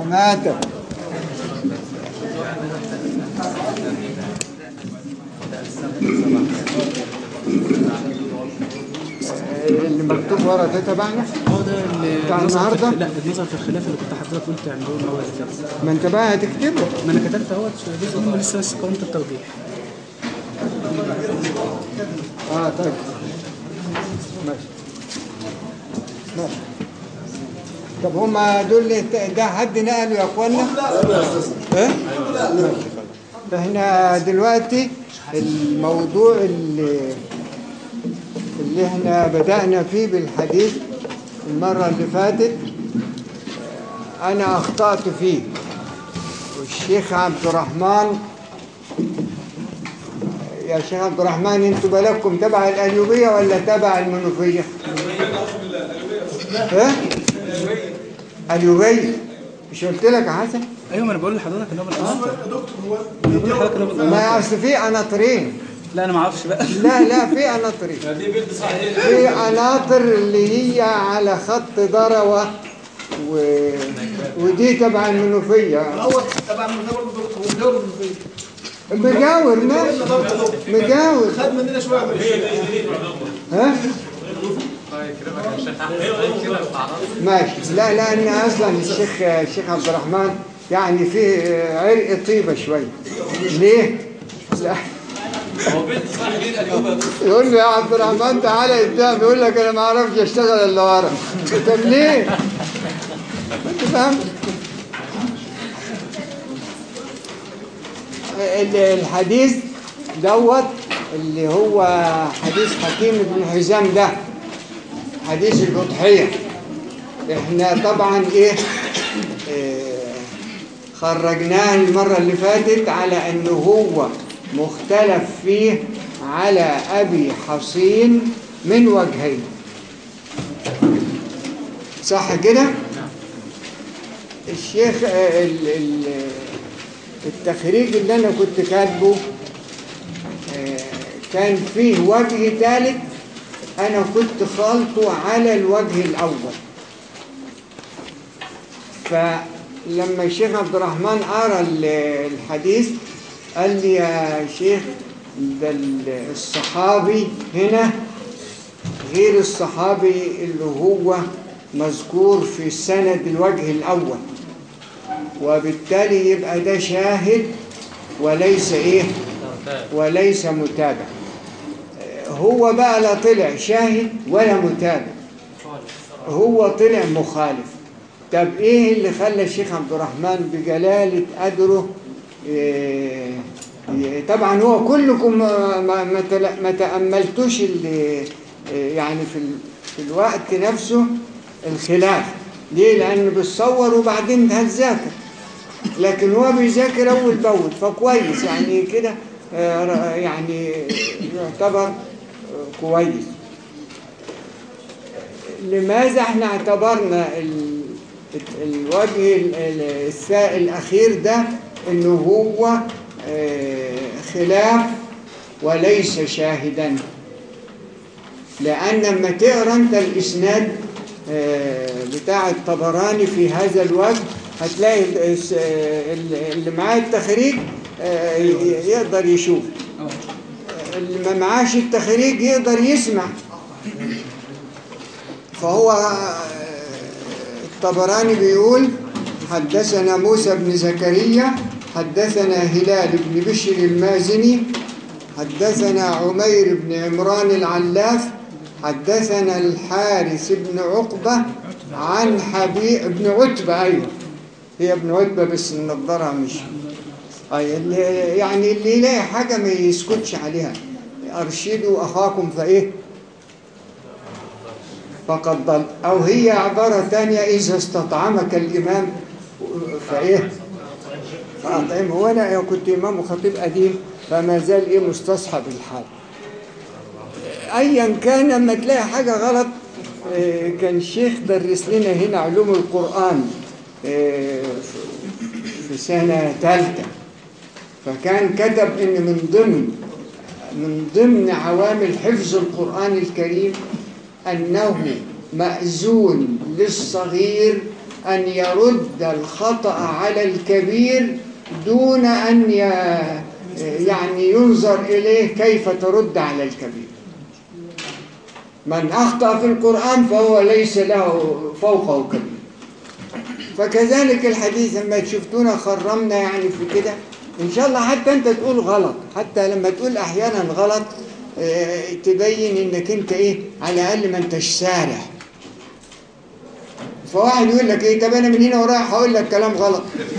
ماتت اللي مكتوب ورا ده تبعنا هو ده اللي بتاع النظر في النهاردة؟ الخ- لا النظر في الخلاف اللي كنت حضرتك قلت اعملوه الاول كده ما انت بقى هتكتبه ما انا كتبت اهوت جزء منه لسه بس قائمه التوضيح اه طيب ماشي ماشي طب هما دول اللي ت- ده حد نقله يا اخوانا؟ ايه؟ ماشي خلاص احنا دلوقتي الموضوع اللي اللي احنا بدأنا فيه بالحديث المرة اللي فاتت انا اخطأت فيه والشيخ عبد الرحمن يا شيخ عبد الرحمن انتوا بالكم تبع الأليوبية ولا تبع المنوفية؟ ايه؟ أليوبية مش قلت لك يا حسن؟ ايوه ما انا بقول لحضرتك ان هو بالقناطر انا بقول لحضرتك ان هو ما بالقناطر اصل في قناطرين لا انا ما اعرفش بقى لا لا في قناطرين في قناطر اللي هي على خط ضروة و... ودي تبع المنوفية هو تبع المدور هو مجاور مجاور ما مجاور خد مننا شويه من ها؟ ماشي لا لأن أصلا الشيخ الشيخ عبد الرحمن يعني فيه عرق طيبة شوية ليه؟ لا يقول له يا عبد الرحمن تعالى قدام يقول لك أنا ما أعرفش أشتغل إلا ورا طب ليه؟ أنت فاهم؟ ال- الحديث دوت اللي هو حديث حكيم بن حزام ده حديث الأضحية احنا طبعا ايه اه خرجناه المرة اللي فاتت على انه هو مختلف فيه على ابي حصين من وجهين صح كده الشيخ اه ال- ال- التخريج اللي انا كنت كاتبه اه كان فيه وجه ثالث أنا كنت خالطه على الوجه الأول فلما الشيخ عبد الرحمن قرأ ال- الحديث قال لي يا شيخ ده ال- الصحابي هنا غير الصحابي اللي هو مذكور في السند الوجه الأول وبالتالي يبقى ده شاهد وليس إيه وليس متابع هو بقى لا طلع شاهد ولا متابع هو طلع مخالف طب ايه اللي خلى الشيخ عبد الرحمن بجلالة قدره إيه إيه طبعا هو كلكم ما, ما, ما تل- ما تأملتوش اللي إيه يعني في, ال- في الوقت نفسه الخلاف ليه لأن بتصور وبعدين هتذاكر لكن هو بيذاكر أول بأول فكويس يعني كده آه، يعني يعتبر آه، كويس لماذا احنا اعتبرنا ال- الوجه ال- ال- السا- الأخير ده انه هو آه، خلاف وليس شاهدا لأن لما تقرا انت الإسناد آه، بتاع الطبراني في هذا الوجه هتلاقي ال- الس- ال- اللي معاه التخريج آه، ي- يقدر يشوف اللي ما معاش التخريج يقدر يسمع فهو آه، الطبراني بيقول حدثنا موسى بن زكريا حدثنا هلال بن بشر المازني حدثنا عمير بن عمران العلاف حدثنا الحارث بن عقبة عن حبيب بن عتبة أيوة هي ابن عتبة بس النضارة مش أي اللي يعني اللي يلاقي حاجة ما يسكتش عليها أرشدوا أخاكم فإيه فقد ضل أو هي عبارة تانية إذا استطعمك الإمام فإيه فأطعمه وأنا كنت إمام وخطيب قديم فما زال إيه مستصحب الحال أيا كان لما تلاقي حاجة غلط آه، كان الشيخ درس لنا هنا علوم القرآن آه، في سنة ثالثة فكان كتب إن من ضمن من ضمن عوامل حفظ القرآن الكريم أنه مأذون للصغير أن يرد الخطأ على الكبير دون أن ي... يعني ينظر إليه كيف ترد على الكبير من أخطأ في القرآن فهو ليس له فوقه كبير فكذلك الحديث لما شفتونا خرمنا يعني في كده إن شاء الله حتى أنت تقول غلط حتى لما تقول أحيانا غلط آه، تبين إنك أنت إيه على الأقل ما أنتش سارح فواحد يقول لك إيه طب أنا من هنا ورايح هقول لك كلام غلط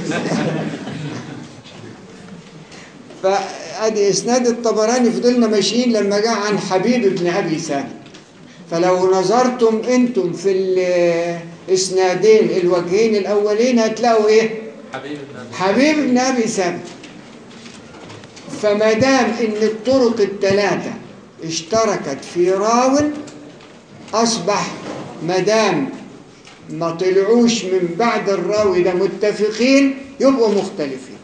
فادي اسناد الطبراني فضلنا ماشيين لما جاء عن حبيب بن ابي ثابت فلو نظرتم انتم في الاسنادين الوجهين الاولين هتلاقوا ايه حبيب ابن حبيب بن ابي ثابت فما دام ان الطرق الثلاثه اشتركت في راو اصبح ما دام ما طلعوش من بعد الراوي ده متفقين يبقوا مختلفين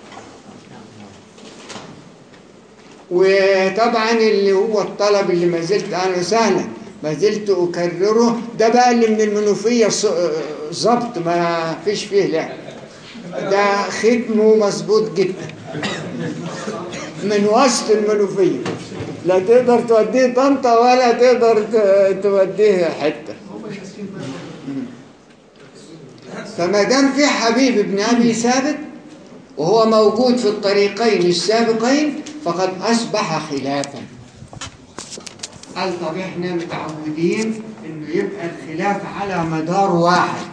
وطبعا اللي هو الطلب اللي ما زلت انا سهلا ما زلت اكرره ده بقى اللي من المنوفيه ص- ظبط ما فيش فيه لعب ده ختمه مظبوط جدا من وسط المنوفيه لا تقدر توديه طنطا ولا تقدر ت- توديه حته فما دام في حبيب ابن ابي ثابت وهو موجود في الطريقين السابقين فقد أصبح خلافا قال طب احنا متعودين انه يبقى الخلاف على مدار واحد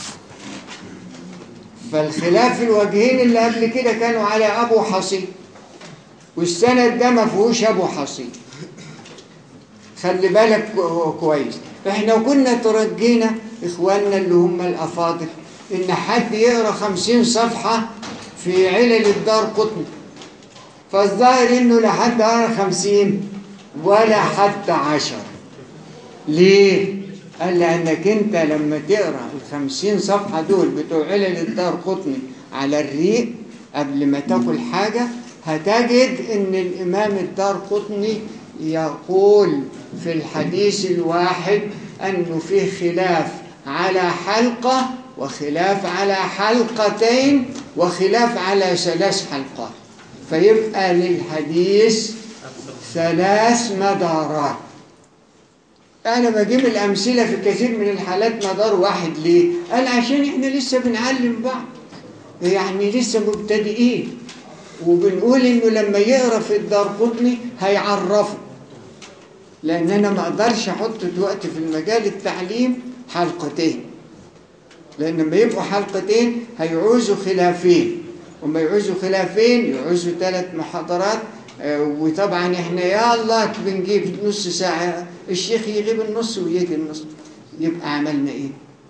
فالخلاف الوجهين اللي قبل كده كانوا على ابو حصين والسند ده ما فيهوش ابو حصين خلي بالك كو- كويس احنا كنا ترجينا اخواننا اللي هم الافاضل ان حد يقرا خمسين صفحه في علل الدار قطني فالظاهر انه لا حد قرا خمسين ولا حتى عشر ليه؟ قال لأنك أنت لما تقرأ الخمسين صفحة دول بتوع علل الدار قطني على الريق قبل ما تاكل حاجة هتجد أن الإمام الدار قطني يقول في الحديث الواحد أنه فيه خلاف على حلقة وخلاف على حلقتين وخلاف على ثلاث حلقات فيبقى للحديث ثلاث مدارات أنا بجيب الأمثلة في كثير من الحالات مدار واحد ليه؟ قال عشان إحنا لسه بنعلم بعض يعني لسه مبتدئين وبنقول إنه لما يقرأ في الدار قطني هيعرفه لأن أنا ما أقدرش أحط دلوقتي في المجال التعليم حلقتين لأن لما يبقوا حلقتين هيعوزوا خلافين وما يعوزوا خلافين يعوزوا ثلاث محاضرات آه، وطبعا احنا يا الله بنجيب نص ساعة الشيخ يغيب النص ويجي النص يبقى عملنا ايه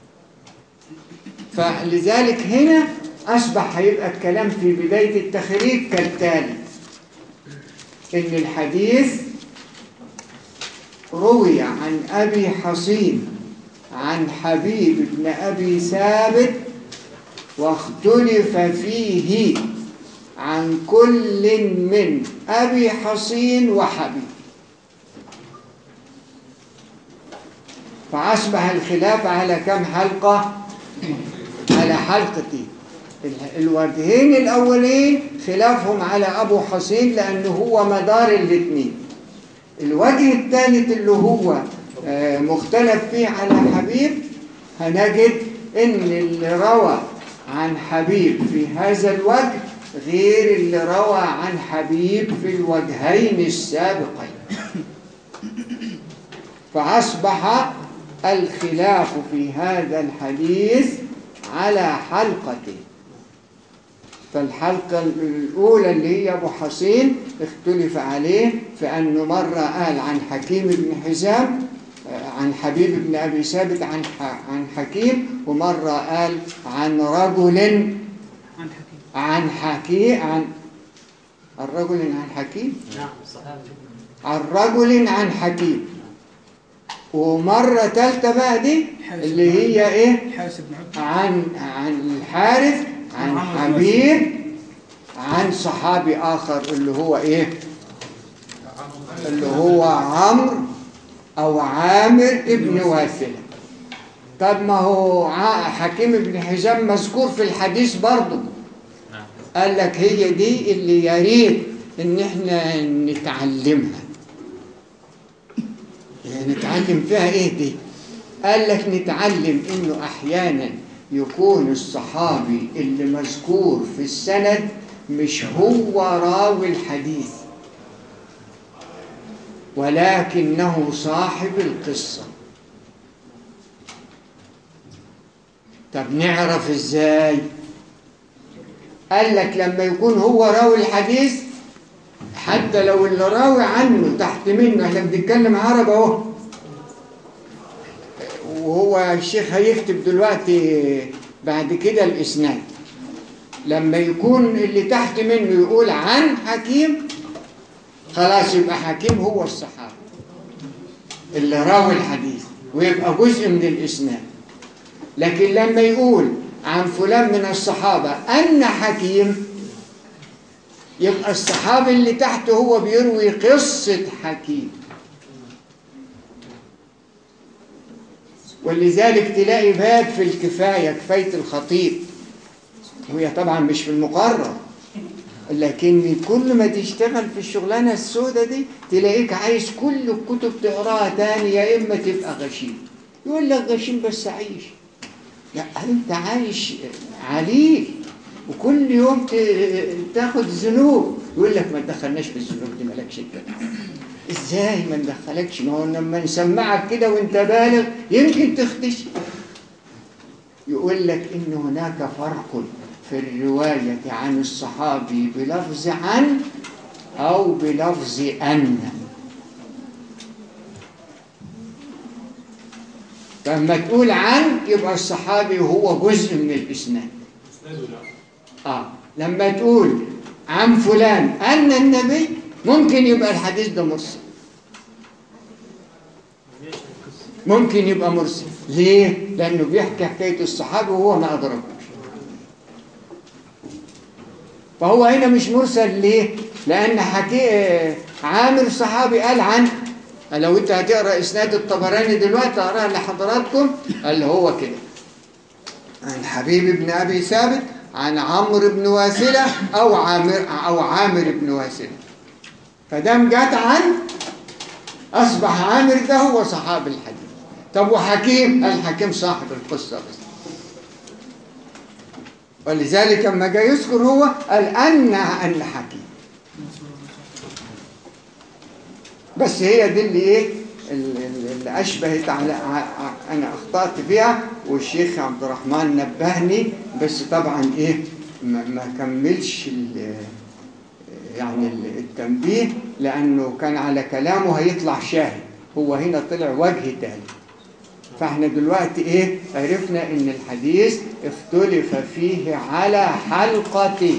فلذلك هنا أصبح هيبقى الكلام في بداية التخريج كالتالي إن الحديث روي عن أبي حصين عن حبيب بن أبي ثابت واختلف فيه عن كل من أبي حصين وحبيب فأصبح الخلاف على كم حلقة؟ على حلقتين ال- الوجهين الأولين خلافهم على أبو حصين لأنه هو مدار الاثنين الوجه الثالث اللي هو آه، مختلف فيه على حبيب هنجد ان اللي روى عن حبيب في هذا الوجه غير اللي روى عن حبيب في الوجهين السابقين فأصبح الخلاف في هذا الحديث على حلقتين فالحلقة الأولى اللي هي أبو حصين اختلف عليه في أنه مرة قال عن حكيم بن حزام آه، عن حبيب بن أبي ثابت عن ح- عن حكيم ومرة قال عن رجل عن حكيم عن حكيم عن الرجل عن حكيم نعم صحيح عن رجل عن حكيم ومرة ثالثة بقى دي اللي هي إيه حارس بن عبد عن عن الحارث عن عمرو بن حبيب عن صحابي آخر اللي هو إيه اللي هو عمرو أو عامر ابن واثلة طب ما هو ع- حكيم بن حزام مذكور في الحديث برضه نعم قال لك هي دي اللي يا ريت ان احنا نتعلمها يعني نتعلم فيها ايه دي قال لك نتعلم انه احيانا يكون الصحابي اللي مذكور في السند مش هو راوي الحديث ولكنه صاحب القصه طب نعرف ازاي قال لك لما يكون هو راوي الحديث حتى لو اللي راوي عنه تحت منه احنا بنتكلم عربي اهو وهو الشيخ هيكتب دلوقتي بعد كده الاسناد لما يكون اللي تحت منه يقول عن حكيم خلاص يبقى حكيم هو الصحابي اللي راوي الحديث ويبقى جزء من الاسناد لكن لما يقول عن فلان من الصحابة أن حكيم يبقى الصحابي اللي تحته هو بيروي قصة حكيم ولذلك تلاقي باب في الكفاية كفاية الخطيب وهي طبعا مش في المقرر لكن كل ما تشتغل في الشغلانة السوداء دي تلاقيك عايز كل الكتب تقراها تاني يا إما تبقى غشيم يقول لك غشيم بس عيش لا انت عايش عليل وكل يوم ت- تاخد ذنوب يقول لك ما تدخلناش في الذنوب دي مالكش انت ازاي ما ندخلكش ما هو لما نسمعك كده وانت بالغ يمكن تختش يقول لك ان هناك فرق في الرواية عن الصحابي بلفظ عن او بلفظ ان فلما تقول عن يبقى الصحابي هو جزء من الإسناد آه لما تقول عن فلان أن النبي ممكن يبقى الحديث ده مرسل ممكن يبقى مرسل ليه؟ لأنه بيحكي حكاية الصحابي وهو ما أدركوش فهو هنا مش مرسل ليه؟ لأن حكي عامر صحابي قال عنه لو انت هتقرا اسناد الطبراني دلوقتي اقراها لحضراتكم اللي هو كده عن حبيب بن ابي ثابت عن عمرو بن واسله او عامر او عامر بن واسله فدام جت عن اصبح عامر ده هو صحابي الحديث طب وحكيم الحكيم صاحب القصه بس ولذلك لما جاي يذكر هو قال ان ان حكيم بس هي دي اللي ايه اللي اللي اشبهت على ع- ع- انا اخطات فيها والشيخ عبد الرحمن نبهني بس طبعا ايه ما, ما كملش ال- يعني ال- التنبيه لانه كان على كلامه هيطلع شاهد هو هنا طلع وجه تاني فاحنا دلوقتي ايه عرفنا ان الحديث اختلف فيه على حلقتين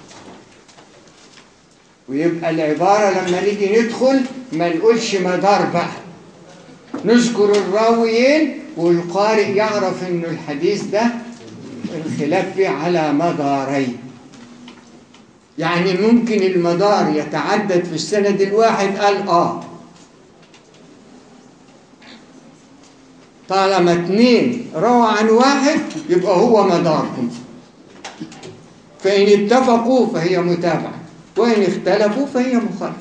ويبقى العبارة لما نيجي ندخل ما نقولش مدار بقى نذكر الراويين والقارئ يعرف ان الحديث ده الخلاف فيه على مدارين يعني ممكن المدار يتعدد في السند الواحد قال اه طالما اتنين روى عن واحد يبقى هو مدارهم فإن اتفقوا فهي متابعة وإن اختلفوا فهي مخالفة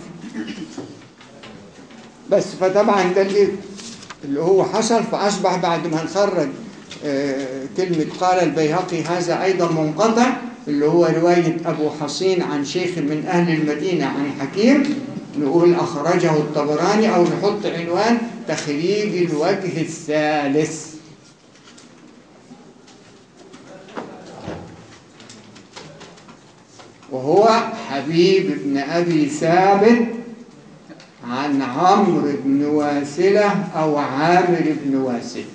بس فطبعا ده اللي اللي هو حصل فأصبح بعد ما نخرج آه، كلمة قال البيهقي هذا أيضا منقطع اللي هو رواية أبو حصين عن شيخ من أهل المدينة عن حكيم نقول أخرجه الطبراني أو نحط عنوان تخريج الوجه الثالث وهو حبيب بن أبي ثابت عن عمرو بن واسلة أو عامر بن واسلة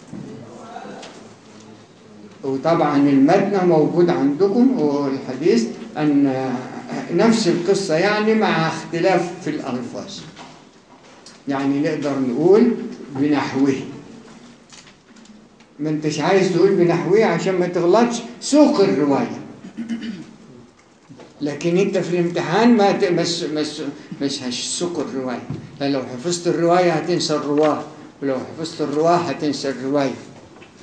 وطبعا المتن موجود عندكم والحديث أن نفس القصة يعني مع اختلاف في الألفاظ يعني نقدر نقول بنحوه ما انتش عايز تقول بنحوه عشان ما تغلطش سوق الرواية لكن انت في الامتحان ما ت- مش مش مش هتسوق الرواية لأن لو حفظت الرواية هتنسى الرواه ولو حفظت الرواه هتنسى الرواية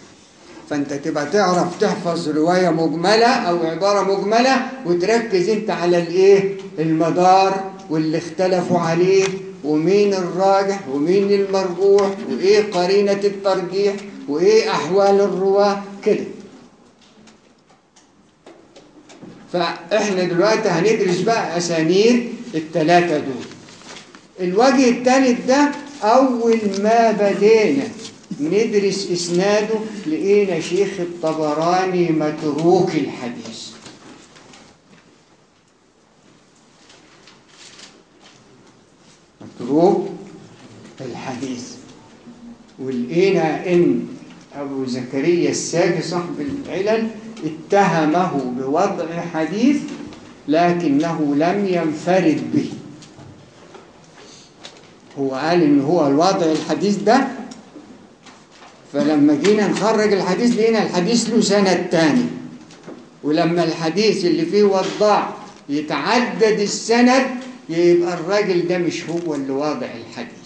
فانت تبقى تعرف تحفظ رواية مجملة او عبارة مجملة وتركز انت على الايه المدار واللي اختلفوا عليه ومين الراجح ومين المرجوح وايه قرينة الترجيح وايه احوال الرواة كده فاحنا دلوقتي هندرس بقى اسانيد الثلاثة دول الوجه الثالث ده اول ما بدينا ندرس اسناده لقينا شيخ الطبراني متروك الحديث متروك الحديث ولقينا ان ابو زكريا الساجي صاحب العلل اتهمه بوضع حديث لكنه لم ينفرد به هو قال ان هو الوضع الحديث ده فلما جينا نخرج الحديث لقينا الحديث له سند تاني ولما الحديث اللي فيه وضع يتعدد السند يبقى الراجل ده مش هو اللي واضع الحديث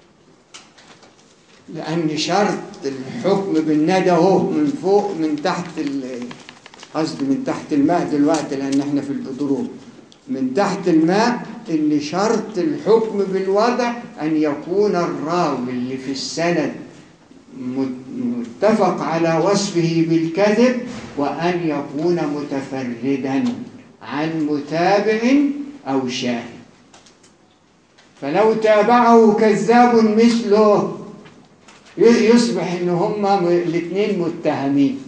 لأن شرط الحكم بالندى اهو من فوق من تحت قصدي من تحت الماء دلوقتي لأن احنا في البدروم من تحت الماء ان شرط الحكم بالوضع أن يكون الراوي اللي في السند متفق على وصفه بالكذب وأن يكون متفردا عن متابع أو شاهد فلو تابعه كذاب مثله يصبح ان هما الاثنين متهمين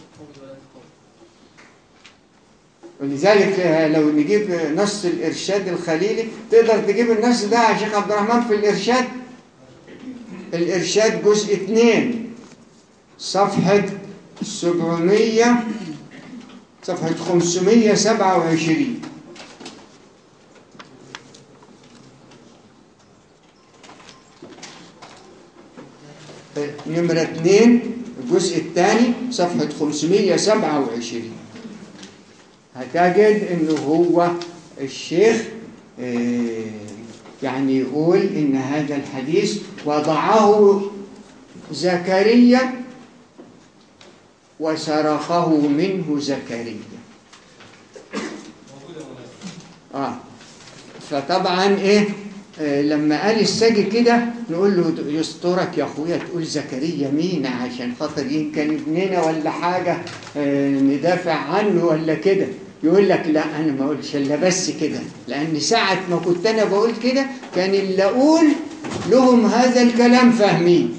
ولذلك لو نجيب نص الإرشاد الخليلي تقدر تجيب النص ده يا شيخ عبد الرحمن في الإرشاد الإرشاد جزء 2 صفحة 700 صفحة 527 نمرة 2 الجزء الثاني صفحة 527 هتجد انه هو الشيخ يعني يقول ان هذا الحديث وضعه زكريا وسرقه منه زكريا اه فطبعا ايه آه لما قال السجي كده نقول له يسترك يا اخويا تقول زكريا مين عشان خاطر يمكن ابننا ولا حاجه آه ندافع عنه ولا كده يقول لك لا انا ما اقولش الا بس كده لان ساعه ما كنت انا بقول كده كان اللي اقول لهم هذا الكلام فاهمين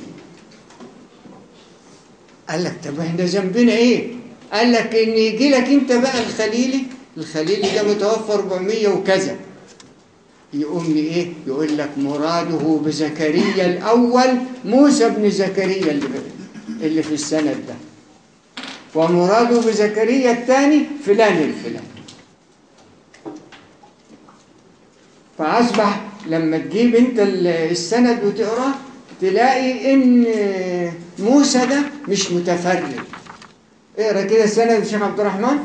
قال لك طب احنا ذنبنا ايه قال لك ان يجي لك انت بقى الخليلي الخليلي ده متوفى 400 وكذا يقوم ايه يقول لك مراده بزكريا الاول موسى بن زكريا اللي, اللي في السند ده ومراده بزكريا الثاني فلان الفلاني فأصبح لما تجيب انت السند وتقراه تلاقي ان موسى ده مش متفرد اقرا كده سند الشيخ عبد الرحمن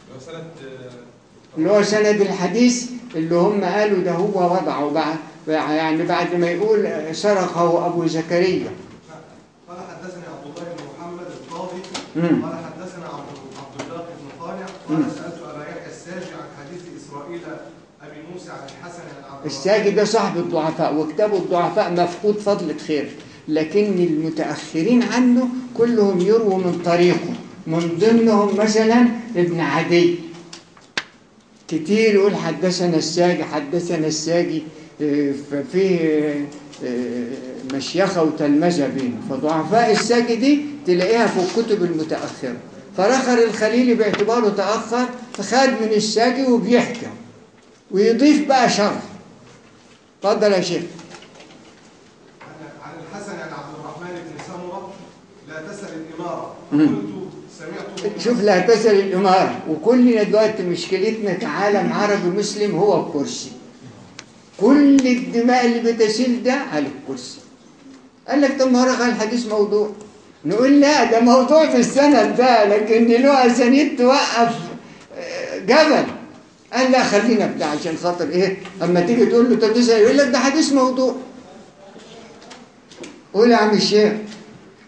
اللي هو سند الحديث اللي هم قالوا ده هو وضعه بعد يعني بعد ما يقول سرقه ابو زكريا قال حدثني عبد الله بن محمد القاضي مم. قال حدثنا عبد عبد الباقي بن طالع قال سالت ابا يحيى الساجي عن حديث اسرائيل ابي موسى عن الحسن عن عبد الساجي ده صاحب الضعفاء وكتابه الضعفاء مفقود فضلة خير لكن المتأخرين عنه كلهم يرووا من طريقه من ضمنهم مثلا ابن عدي كتير يقول حدثنا الساجي حدثنا الساجي آه، ففيه آه، آه، مشيخة وتلمذة بينه فضعفاء الساجي دي تلاقيها في الكتب المتأخرة فرخر الخليلي باعتباره تأخر فخد من الساجي وبيحكم ويضيف بقى شرح اتفضل يا شيخ عن عن الحسن عن عبد الرحمن بن سمره لا تسال الاماره مم. قلت سمعت شوف لا تسأل الإمارة وكلنا دلوقتي مشكلتنا كعالم عربي مسلم هو الكرسي كل الدماء اللي بتسيل ده على الكرسي قال لك طب ما رغى الحديث موضوع نقول لا ده موضوع في السند ده لكن له أسانيد توقف آه، جبل قال لا خلينا بتاع عشان خاطر ايه اما تيجي تقول له طب تسأل يقول لك ده حديث موضوع قول يا عم الشيخ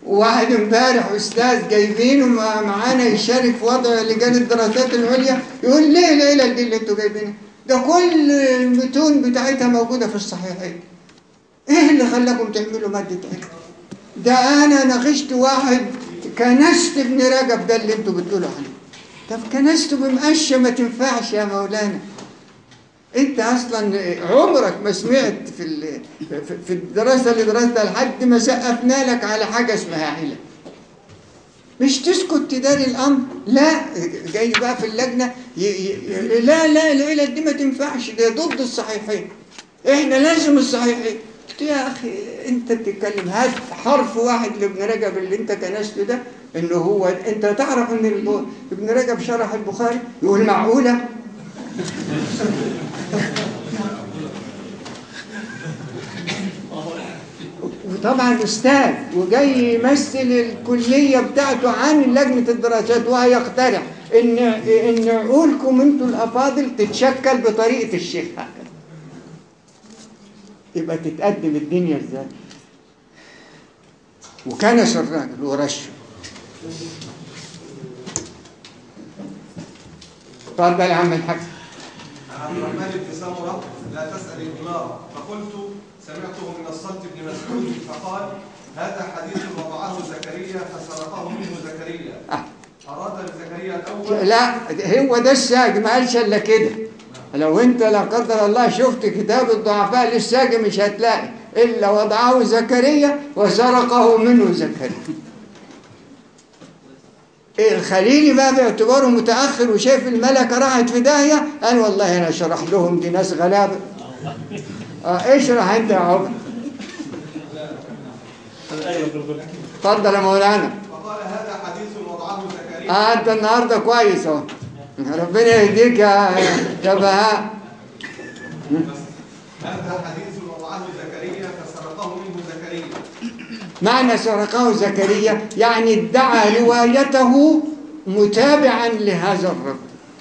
وواحد امبارح استاذ جايبينه مع- معانا يشارك في وضع لجان الدراسات العليا يقول ليه العلل دي اللي انتوا جايبينها ده كل المتون بتاعتها موجوده في الصحيحين ايه اللي خلاكم تعملوا ماده علم ده انا ناقشت واحد كنست ابن رجب ده اللي انتوا بتقولوا عليه طب كنسته بمقشه ما تنفعش يا مولانا انت اصلا عمرك ما سمعت في ال- في- في الدراسه اللي درستها لحد ما سقفنا لك على حاجه اسمها علم مش تسكت تداري الامر لا جاي بقى في اللجنه ي... ي... لا لا العلل دي ما تنفعش ده ضد الصحيحين احنا لازم الصحيحين قلت يا اخي انت بتتكلم هات حرف واحد لابن رجب اللي انت كنسته ده انه هو انت تعرف ان الب- ابن رجب شرح البخاري يقول معقوله وطبعا استاذ وجاي يمثل الكليه بتاعته عن لجنه الدراسات وهيقترح ان ان عقولكم انتوا الافاضل تتشكل بطريقه الشيخ هكذا يبقى تتقدم الدنيا ازاي وكنس الراجل ورشه اتفضل يا عم الحاج عن عبد الرحمن بن سمرة لا تسأل الإمارة فقلت سمعته من الصلت بن مسعود فقال هذا حديث وضعه زكريا فسرقه منه زكريا آه. أراد بزكريا الأول لا هو ده الساج ما قالش الا كده لو انت لا قدر الله شفت كتاب الضعفاء للساج مش هتلاقي الا وضعه زكريا وسرقه منه زكريا إيه الخليلي بقى باعتباره متاخر وشايف الملكه راحت في داهيه قال والله انا شرح لهم دي ناس غلابه اه اشرح انت يا عمر اتفضل يا مولانا فقال هذا حديث وضعه زكريا اه انت النهارده كويس اهو ربنا يهديك يا يا بهاء هذا حديث وضعه زكريا فسرقه منه زكريا معنى سرقه زكريا يعني ادعى روايته متابعا لهذا الرجل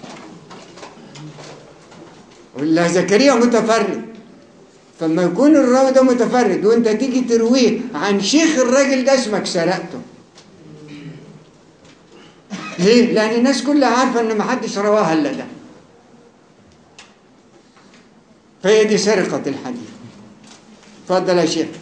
ولا زكريا متفرد فلما يكون الراوي ده متفرد وانت تيجي ترويه عن شيخ الراجل ده اسمك سرقته ليه؟ لأن الناس كلها عارفة إن محدش رواها إلا ده فهي دي سرقة الحديث اتفضل يا شيخ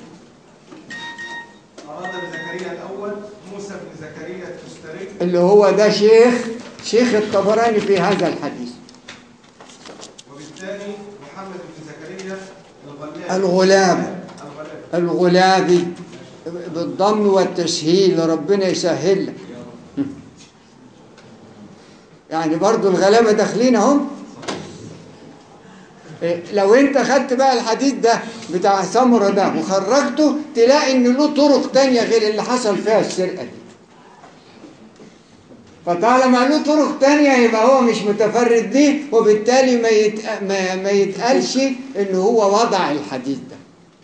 أراد بزكريا الأول موسى بن زكريا التستري اللي هو ده شيخ شيخ الطبراني في هذا الحديث وبالثاني محمد بن زكريا الغلاب الغلاب الغلاب الغلابي بالضم والتسهيل ربنا يسهل لك يعني برضو الغلابة داخلين اهم إيه، لو انت خدت بقى الحديث ده بتاع سمرة ده وخرجته تلاقي ان له طرق تانية غير اللي حصل فيها السرقة دي فطالما له طرق تانية يبقى هو مش متفرد بيه وبالتالي ما, يت... ما... ما يتقالش ان هو وضع الحديث ده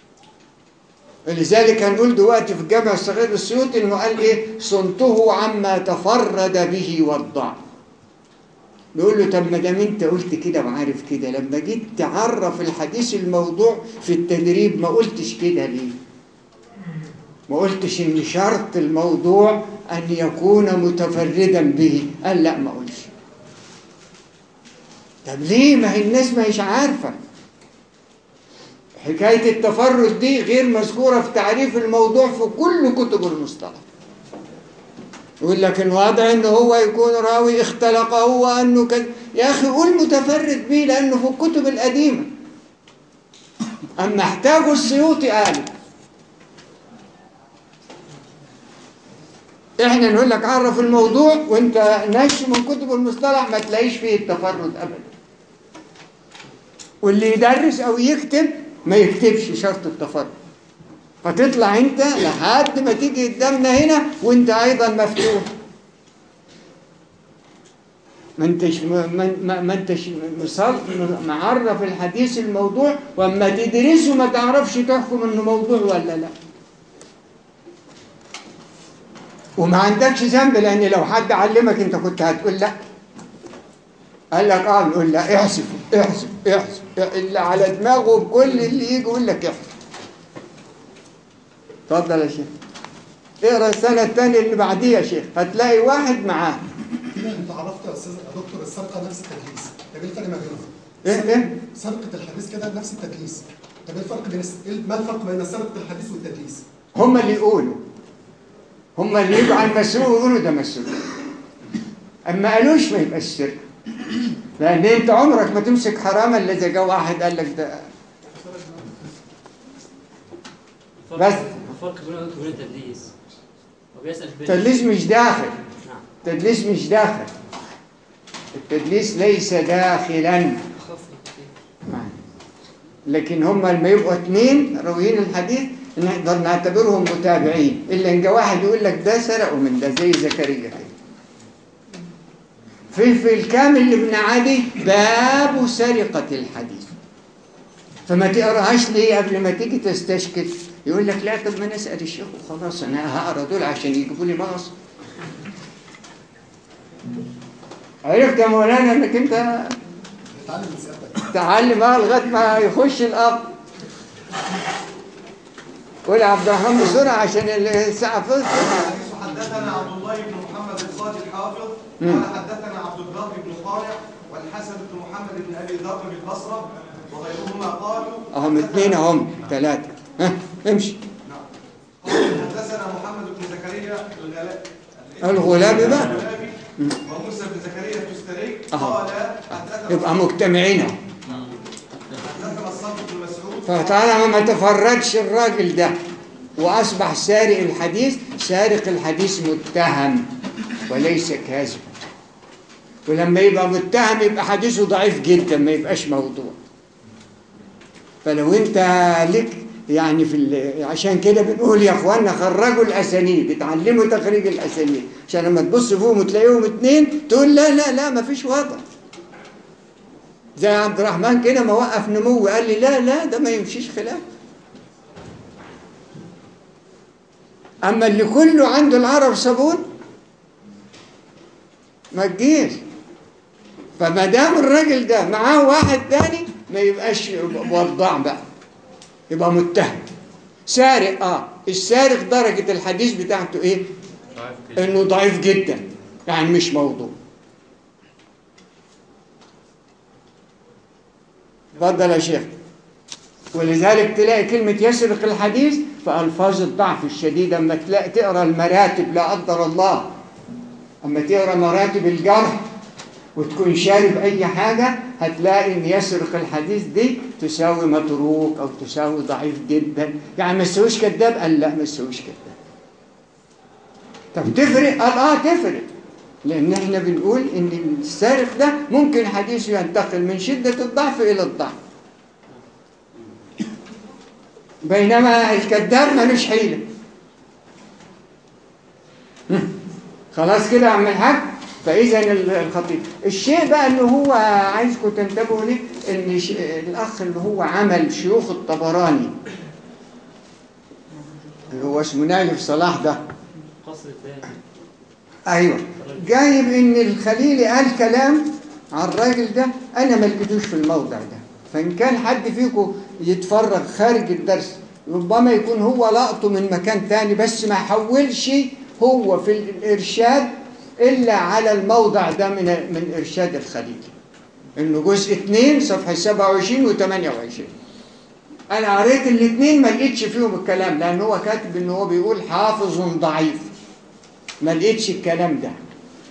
لذلك هنقول دلوقتي في الجامع الصغير السيوطي انه قال ايه صنته عما تفرد به والضع نقول له طب ما دام انت قلت كده وعارف كده لما جيت تعرف الحديث الموضوع في التدريب ما قلتش كده ليه ما قلتش ان شرط الموضوع ان يكون متفردا به قال لا ما قلش طب ليه ما هي الناس ما هيش عارفه حكايه التفرد دي غير مذكوره في تعريف الموضوع في كل كتب المصطلح يقول لك الوضع ان هو يكون راوي اختلقه وانه كذا يا اخي قول متفرد به لانه في الكتب القديمه اما احتاجه السيوطي قال احنا نقول لك عرف الموضوع وانت نش من كتب المصطلح ما تلاقيش فيه التفرد ابدا واللي يدرس او يكتب ما يكتبش شرط التفرد فتطلع انت لحد ما تيجي قدامنا هنا وانت ايضا مفتوح ما انتش ما, ما, ما انتش مصل معرف الحديث الموضوع واما تدرسه ما تعرفش تحكم انه موضوع ولا لا وما عندكش ذنب لان لو حد علمك انت كنت هتقول لا قال لك اه نقول لا احسب احسب احسب اللي على دماغه بكل اللي يجي يقول لك احسب اتفضل يا شيخ اقرا السنة الثانية اللي بعديها يا شيخ هتلاقي واحد معاه كده انت عرفت يا استاذ يا دكتور السرقه نفس التدليس طب ايه الفرق ما بينهم؟ ايه ايه سرقه الحديث كده نفس التدليس طب ايه الفرق بين الس- إيه- ما الفرق بين سرقه الحديث والتدليس؟ هم اللي يقولوا هم اللي يجوا على المسروق ويقولوا ده مسروق اما قالوش ما يبقاش سرقه لان انت عمرك ما تمسك حرام الا اذا جه واحد قال لك ده الفرق- بس. الفرق بينه وبين التدليس هو بيسأل بين التدليس مش داخل نعم التدليس مش داخل التدليس ليس داخلا لكن هم لما يبقوا اثنين راويين الحديث نقدر نعتبرهم متابعين الا ان جه واحد يقول لك ده سرقوا من ده زي زكريا كده في في الكامل لابن عدي باب سرقة الحديث فما تقراهاش ليه قبل ما تيجي تستشكل يقول لك لا طب ما نسأل الشيخ وخلاص انا هقرا دول عشان يجيبوا لي مغص عرفت يا مولانا انك انت اتعلم من سيادتك تعلم اه لغايه ما يخش الاب قول يا عبد الرحمن بسرعه عشان الساعه فضت حديث حدثنا عبد الله بن محمد القاضي الحافظ مم. قال حدثنا عبد البر بن طارق والحسن بن محمد بن ابي ذر بالبصره وغيرهما قالوا اهم اثنين اهم ثلاثه ها امشي نعم. قال حدثنا محمد بن زكريا الغلا- الغلابي بقى. الغلابي وموسى بن زكريا التستري أها. قال حدثنا يبقى مجتمعين أهو. حدثنا الصدق بن مسعود فطالما ما تفردش الراجل ده واصبح سارق الحديث سارق الحديث متهم وليس كاذب ولما يبقى متهم يبقى حديثه ضعيف جدا ما يبقاش موضوع فلو انت لك يعني في ال- عشان كده بنقول يا اخوانا خرجوا الاسانيد اتعلموا تخريج الاسانيد عشان لما تبص فيهم وتلاقيهم اتنين تقول لا لا لا ما فيش وضع زي عبد الرحمن كده ما وقف نمو قال لي لا لا ده ما يمشيش خلاف اما اللي كله عنده العرب صابون ما تجيش فما دام الراجل ده معاه واحد تاني ما يبقاش وضاع بقى يبقى متهم سارق اه السارق درجة الحديث بتاعته ايه انه ضعيف جدا يعني مش موضوع اتفضل يا شيخ ولذلك تلاقي كلمة يسرق الحديث في ألفاظ الضعف الشديد أما تلاقي تقرأ المراتب لا قدر الله أما تقرأ مراتب الجرح وتكون شارب أي حاجة هتلاقي إن يسرق الحديث دي تساوي متروك أو تساوي ضعيف جدا يعني ما تساويش كذاب قال لا ما تساويش كذاب طب تفرق؟ قال آه تفرق لأن احنا بنقول إن السارق ده ممكن حديثه ينتقل من شدة الضعف إلى الضعف بينما الكذاب ملوش حيلة هم. خلاص كده يا عم الحاج فإذا ال- الخطيب الشيء بقى اللي هو عايزكم تنتبهوا ليه إن ش... الأخ اللي هو عمل شيوخ الطبراني اللي هو اسمه نايف صلاح ده قصر الثاني ايوه جايب ان الخليلي قال كلام على الراجل ده انا ما لقيتوش في الموضع ده فان كان حد فيكم يتفرغ خارج الدرس ربما يكون هو لقطه من مكان تاني بس ما حولش هو في الارشاد الا على الموضع ده من من ارشاد الخليلي انه جزء 2 صفحه 27 و 28 انا قريت الاثنين ما لقيتش فيهم الكلام لان هو كاتب ان هو بيقول حافظ ضعيف ما لقيتش الكلام ده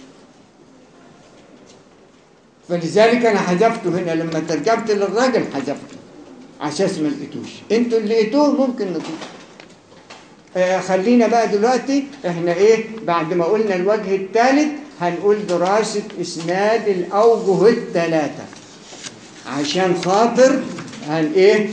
فلذلك انا حذفته هنا لما ترجمت للراجل حذفته عشان ما لقيتوش انتوا اللي لقيتوه ممكن نضيف آه خلينا بقى دلوقتي احنا ايه بعد ما قلنا الوجه الثالث هنقول دراسة اسناد الاوجه الثلاثة عشان خاطر هن ايه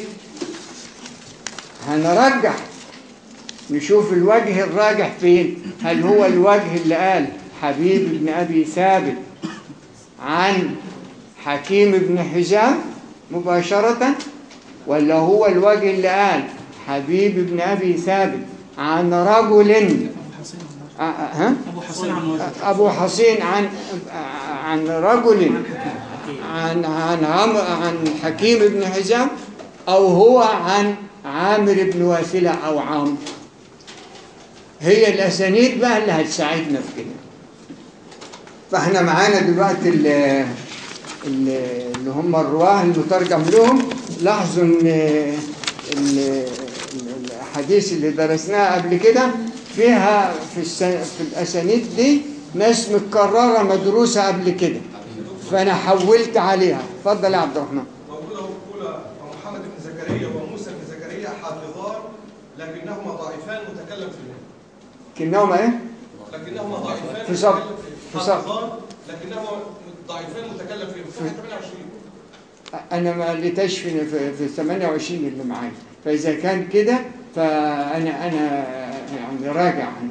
هنرجح نشوف الوجه الراجح فين هل هو الوجه اللي قال حبيب بن أبي ثابت عن حكيم بن حزام مباشرة ولا هو الوجه اللي قال حبيب بن أبي ثابت عن رجل آه، آه، ها؟ ابو حسين عن وجه أبو حسين عن عن رجل عن عن عم عن حكيم بن حزام أو هو عن عامر بن واثلة أو عمرو هي الاسانيد بقى اللي هتساعدنا في كده فاحنا معانا دلوقتي ال- ال- اللي هم الرواه المترجم لهم لاحظوا ان ال- ال- الاحاديث اللي درسناها قبل كده فيها في, الس- في الاسانيد دي ناس متكرره مدروسه قبل كده فانا حولت عليها اتفضل يا عبد الرحمن موجودة مقولة ومحمد بن زكريا وموسى بن زكريا حافظان لكنهما ضعيفان متكلم فيهما كنهما ايه لكنهما ضعيفان في صف. متكلم فيهما. في صف. حافظان لكنهما ضعيفان متكلم فيهم صفحة 28 انا ما لقيتهاش في في في 28 اللي معايا فاذا كان كده فانا انا يعني راجع عنه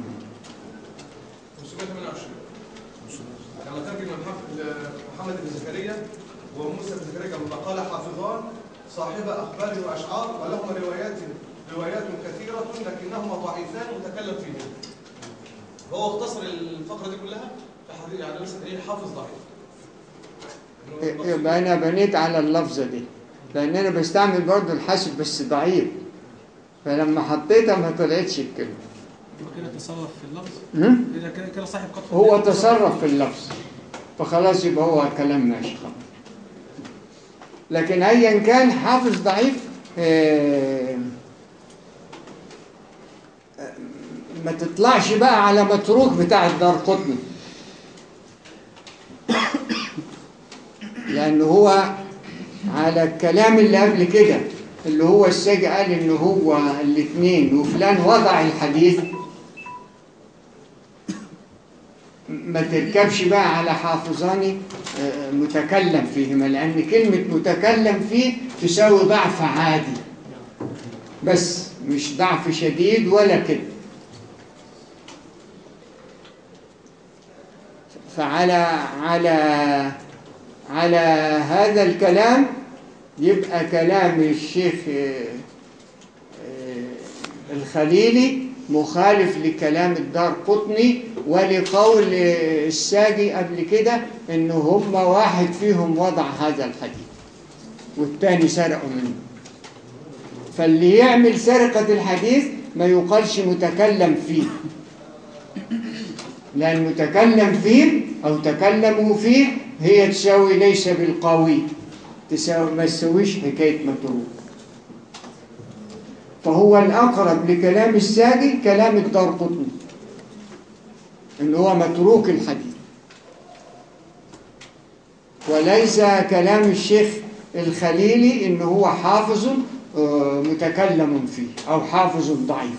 528 لما ترجم محمد محمد بن زكريا وموسى بن زكريا كما قال حافظان صاحب اخبار واشعار ولهما روايات روايات كثيره لكنهما ضعيفان متكلم فيهما هو اختصر الفقره دي كلها في حديث يعني مثلا ايه حافظ ضعيف إنه يبقى انا بنيت على اللفظه دي لان انا بستعمل برضو الحاسب بس ضعيف فلما حطيتها ما طلعتش الكلمه كده تصرف في اللفظ هم؟ اذا كده كده صاحب قطع هو تصرف في اللفظ فخلاص يبقى هو كلام ماشي خلاص لكن ايا كان حافظ ضعيف آه، آه، ما تطلعش بقى على متروك بتاع الدار قطني لان هو على الكلام اللي قبل كده اللي هو الساجي قال ان هو الاثنين وفلان وضع الحديث ما تركبش بقى على حافظاني آه، متكلم فيهما لأن كلمة متكلم فيه تساوي ضعف عادي بس مش ضعف شديد ولا كده فعلى على على هذا الكلام يبقى كلام الشيخ آه، آه، الخليلي مخالف لكلام الدار قطني ولقول آه، الساجي قبل كده ان هم واحد فيهم وضع هذا الحديث والتاني سرقوا منه فاللي يعمل سرقة الحديث ما يقالش متكلم فيه لأن متكلم فيه أو تكلموا فيه هي تساوي ليس بالقوي تساوي ما تساويش حكاية متروك فهو الأقرب لكلام الساجي كلام الدار قطني إن هو متروك الحديث وليس كلام الشيخ الخليلي إن هو حافظ آه، متكلم فيه أو حافظ ضعيف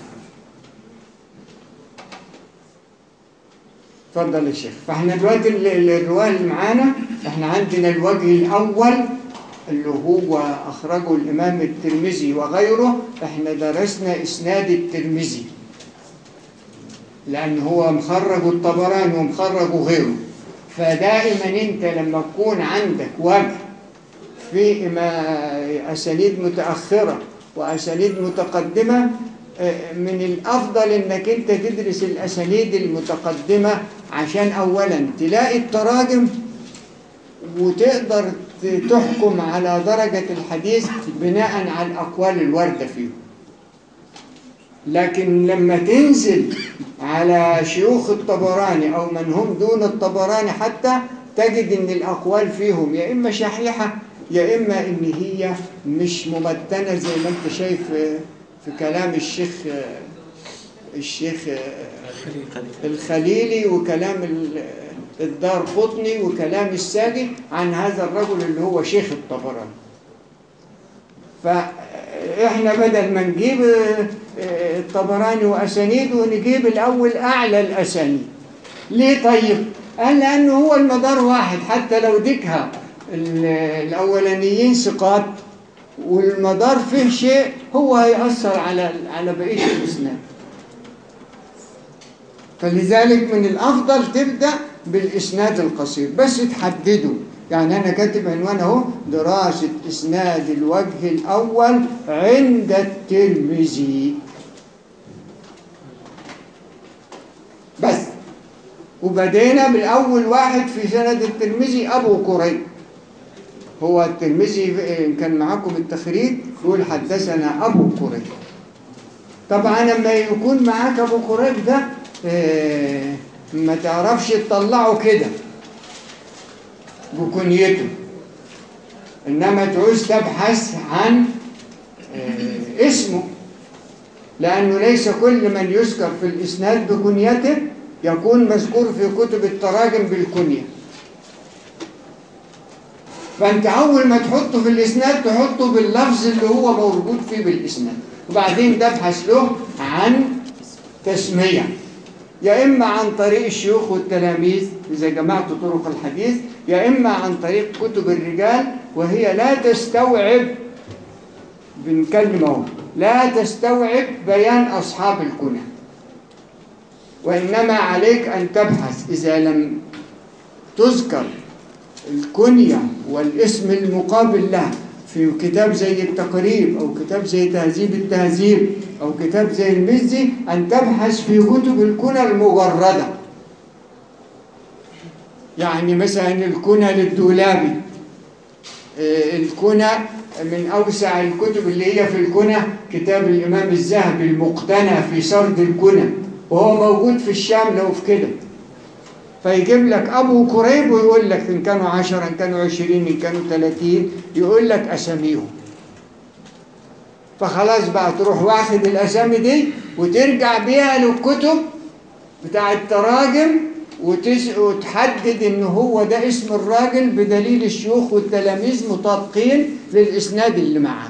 اتفضل يا شيخ فاحنا دلوقتي ال- ال- الرواية اللي معانا احنا عندنا الوجه الأول اللي هو أخرجه الإمام الترمذي وغيره احنا درسنا إسناد الترمذي لأن هو مخرج الطبراني ومخرج غيره فدائما انت لما تكون عندك وجه في إما- أسانيد متأخرة وأسانيد متقدمة آه، من الأفضل إنك أنت تدرس الأسانيد المتقدمة عشان أولا تلاقي التراجم وتقدر ت- تحكم على درجة الحديث بناء على الأقوال الواردة فيه لكن لما تنزل على شيوخ الطبراني أو من هم دون الطبراني حتى تجد إن الأقوال فيهم يا إما شحيحة يا إما إن هي مش ممتنة زي ما أنت شايف آه، في كلام الشيخ آه، الشيخ آه، الخليلي وكلام ال- الدار قطني وكلام الساجي عن هذا الرجل اللي هو شيخ الطبراني فإحنا بدل ما نجيب آه، آه، الطبراني وأسانيده نجيب الأول أعلى الأسانيد ليه طيب؟ قال لأنه هو المدار واحد حتى لو ديكها ال- الأولانيين ثقات والمدار فيه شيء هو هيأثر على على بقية الإسناد فلذلك من الأفضل تبدأ بالإسناد القصير بس تحدده يعني أنا كاتب عنوان أهو دراسة إسناد الوجه الأول عند الترمذي بس وبدينا بالأول واحد في سند الترمذي أبو كريب هو الترمذي إن كان معاكم التخريج يقول حدثنا أبو كريب طبعا لما يكون معاك ابو قريب ده آه، ما تعرفش تطلعه كده بكنيته انما تعوز تبحث عن آه، اسمه لانه ليس كل من يذكر في الاسناد بكنيته يكون مذكور في كتب التراجم بالكنيه فانت اول ما تحطه في الاسناد تحطه باللفظ اللي هو موجود فيه بالاسناد وبعدين تبحث له عن تسميه يا اما عن طريق الشيوخ والتلاميذ اذا جمعت طرق الحديث يا اما عن طريق كتب الرجال وهي لا تستوعب بنكلم اهو لا تستوعب بيان اصحاب الكنى وانما عليك ان تبحث اذا لم تذكر الكنية والاسم المقابل له في كتاب زي التقريب أو كتاب زي تهذيب التهذيب أو كتاب زي المزي أن تبحث في كتب الكنى المجردة يعني مثلا الكنى للدولابي آه، الكنى من أوسع الكتب اللي هي في الكنى كتاب الإمام الذهبي المقتنى في سرد الكنى وهو موجود في الشام لو في كده فيجيب لك أبو كريب ويقول لك إن كانوا عشرة إن كانوا عشرين إن كانوا ثلاثين يقول لك أساميهم فخلاص بقى تروح واخد الأسامي دي وترجع بيها للكتب بتاع التراجم وتس... وتحدد إن هو ده اسم الراجل بدليل الشيوخ والتلاميذ مطابقين للإسناد اللي معاه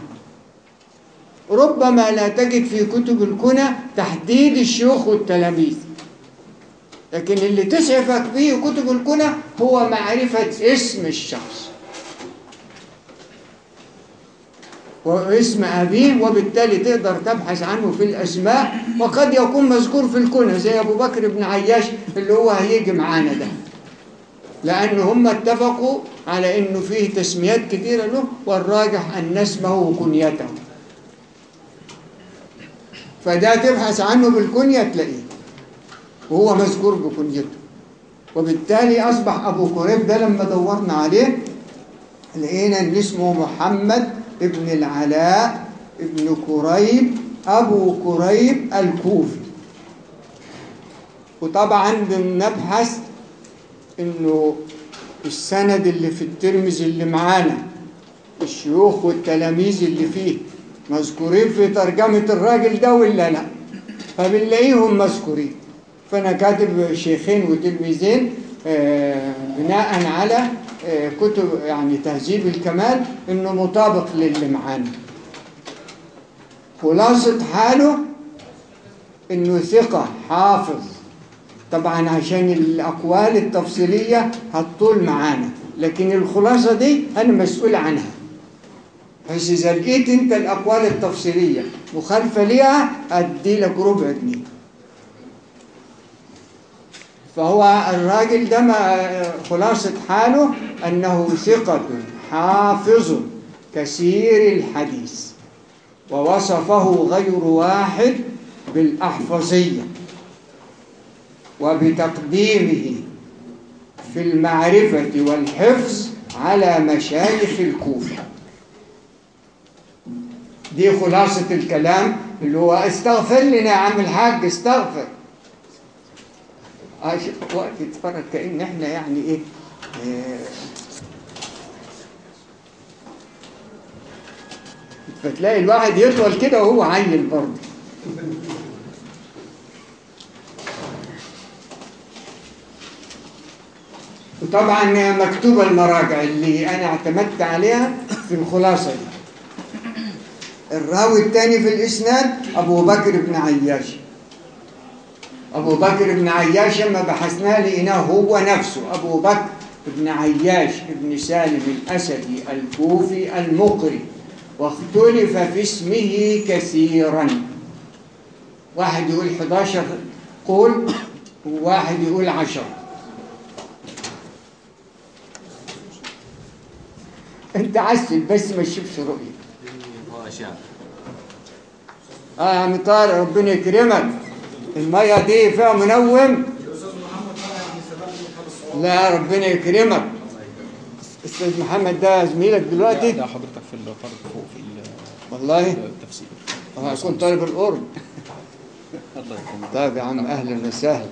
ربما لا تجد في كتب الكنى تحديد الشيوخ والتلاميذ لكن اللي تسعفك به كتب الكنى هو معرفة اسم الشخص واسم أبيه وبالتالي تقدر تبحث عنه في الأسماء وقد يكون مذكور في الكنى زي أبو بكر بن عياش اللي هو هيجي معانا ده لأن هم اتفقوا على أنه فيه تسميات كثيرة له والراجح أن اسمه وكنيته فده تبحث عنه بالكنية تلاقيه وهو مذكور بكنيته وبالتالي أصبح أبو كريب ده لما دورنا عليه لقينا إن اسمه محمد ابن العلاء ابن كريب أبو كريب الكوفي وطبعا بنبحث إنه السند اللي في الترمذ اللي معانا الشيوخ والتلاميذ اللي فيه مذكورين في ترجمة الراجل ده ولا لا فبنلاقيهم مذكورين فأنا كاتب شيخين وتلميذين آه، بناء على آه، كتب يعني تهذيب الكمال إنه مطابق للي معانا خلاصة حاله إنه ثقة حافظ طبعا عشان الأقوال التفصيلية هتطول معانا لكن الخلاصة دي أنا مسؤول عنها بس إذا لقيت أنت الأقوال التفصيلية مخالفة ليها أدي لك ربع جنيه فهو الراجل ده ما خلاصة حاله أنه ثقة حافظ كثير الحديث ووصفه غير واحد بالأحفظية وبتقديمه في المعرفة والحفظ على مشايخ الكوفة دي خلاصة الكلام اللي هو استغفر لنا يا عم الحاج استغفر عايش وقت يتفرج كأن احنا يعني ايه آه، فتلاقي الواحد يطول كده وهو عيل برضه وطبعا مكتوبة المراجع اللي أنا اعتمدت عليها في الخلاصة دي الراوي الثاني في الإسناد أبو بكر بن عياش أبو بكر بن عياش لما بحثناه لقيناه هو نفسه أبو بكر بن عياش بن سالم الأسدي الكوفي المقري واختلف في اسمه كثيرا واحد يقول 11 قول وواحد يقول 10 انت عسل بس ما تشوفش رؤيه هو أشعة اه يا عم طارق ربنا يكرمك الميه دي فيها منوم لا ربنا يكرمك استاذ محمد ده زميلك دلوقتي ده حضرتك في الفرق فوق في ال- والله التفسير هو هيكون طالب القرب طيب يا عم اهلا وسهلا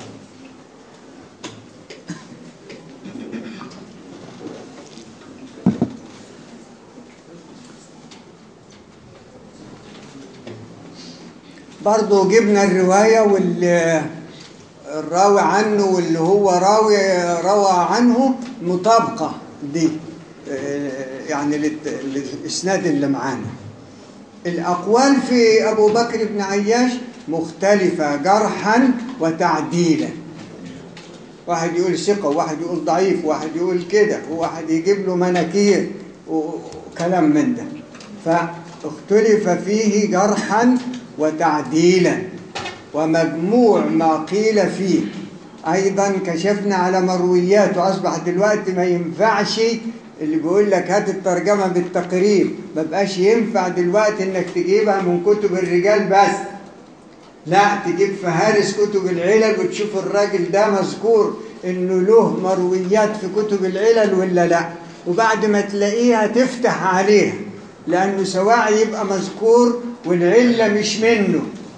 برضه جبنا الرواية واللي الراوي عنه واللي هو راوي روى عنه مطابقة دي آه، يعني للت- للإسناد اللي معانا الأقوال في أبو بكر بن عياش مختلفة جرحا وتعديلا واحد يقول ثقة وواحد يقول ضعيف وواحد يقول كده وواحد يجيب له مناكير وكلام من ده فاختلف فيه جرحا وتعديلا ومجموع ما قيل فيه أيضا كشفنا على مرويات وأصبح دلوقتي ما ينفعش اللي بيقول لك هات الترجمة بالتقريب ما بقاش ينفع دلوقتي انك تجيبها من كتب الرجال بس لا تجيب فهارس كتب العلل وتشوف الراجل ده مذكور انه له مرويات في كتب العلل ولا لا وبعد ما تلاقيها تفتح عليها لانه سواء يبقى مذكور والعله مش منه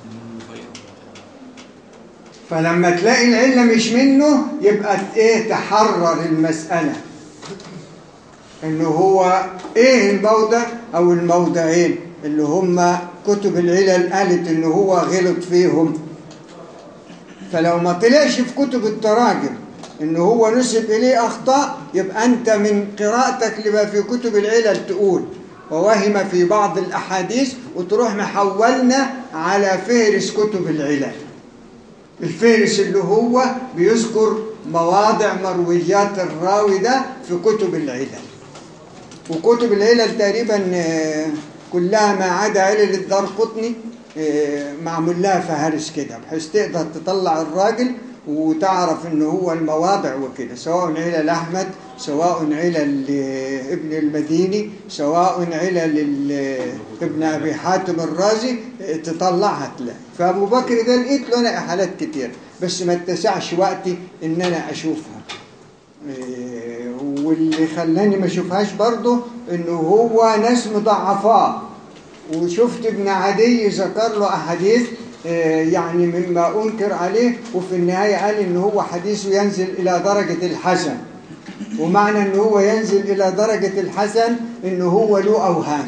فلما تلاقي العله مش منه يبقى ايه تحرر المساله انه هو ايه الموضع او الموضعين اللي هم كتب العلل قالت ان هو غلط فيهم فلو ما طلعش في كتب التراجم ان هو نسب اليه اخطاء يبقى انت من قراءتك لما في كتب العلل تقول ووهم في بعض الاحاديث وتروح محولنا على فهرس كتب العلل الفهرس اللي هو بيذكر مواضع مرويات الراوي ده في كتب العلل وكتب العلل تقريبا آه، كلها ما عدا علل الدار قطني معمول لها فهرس كده بحيث تقدر تطلع الراجل وتعرف ان هو المواضع وكده سواء علل احمد سواء علل آه، ابن المديني سواء علل ال- ابن ابي حاتم الرازي آه، تطلعها تلاقي فابو بكر ده لقيت له انا حالات كتير بس ما اتسعش وقتي ان انا اشوفها إيه، واللي خلاني ما اشوفهاش برضه انه هو ناس مضعفاه وشفت ابن عدي ذكر له احاديث إيه، يعني مما انكر عليه وفي النهايه قال ان هو حديثه ينزل الى درجه الحسن ومعنى ان هو ينزل الى درجه الحسن ان هو له اوهام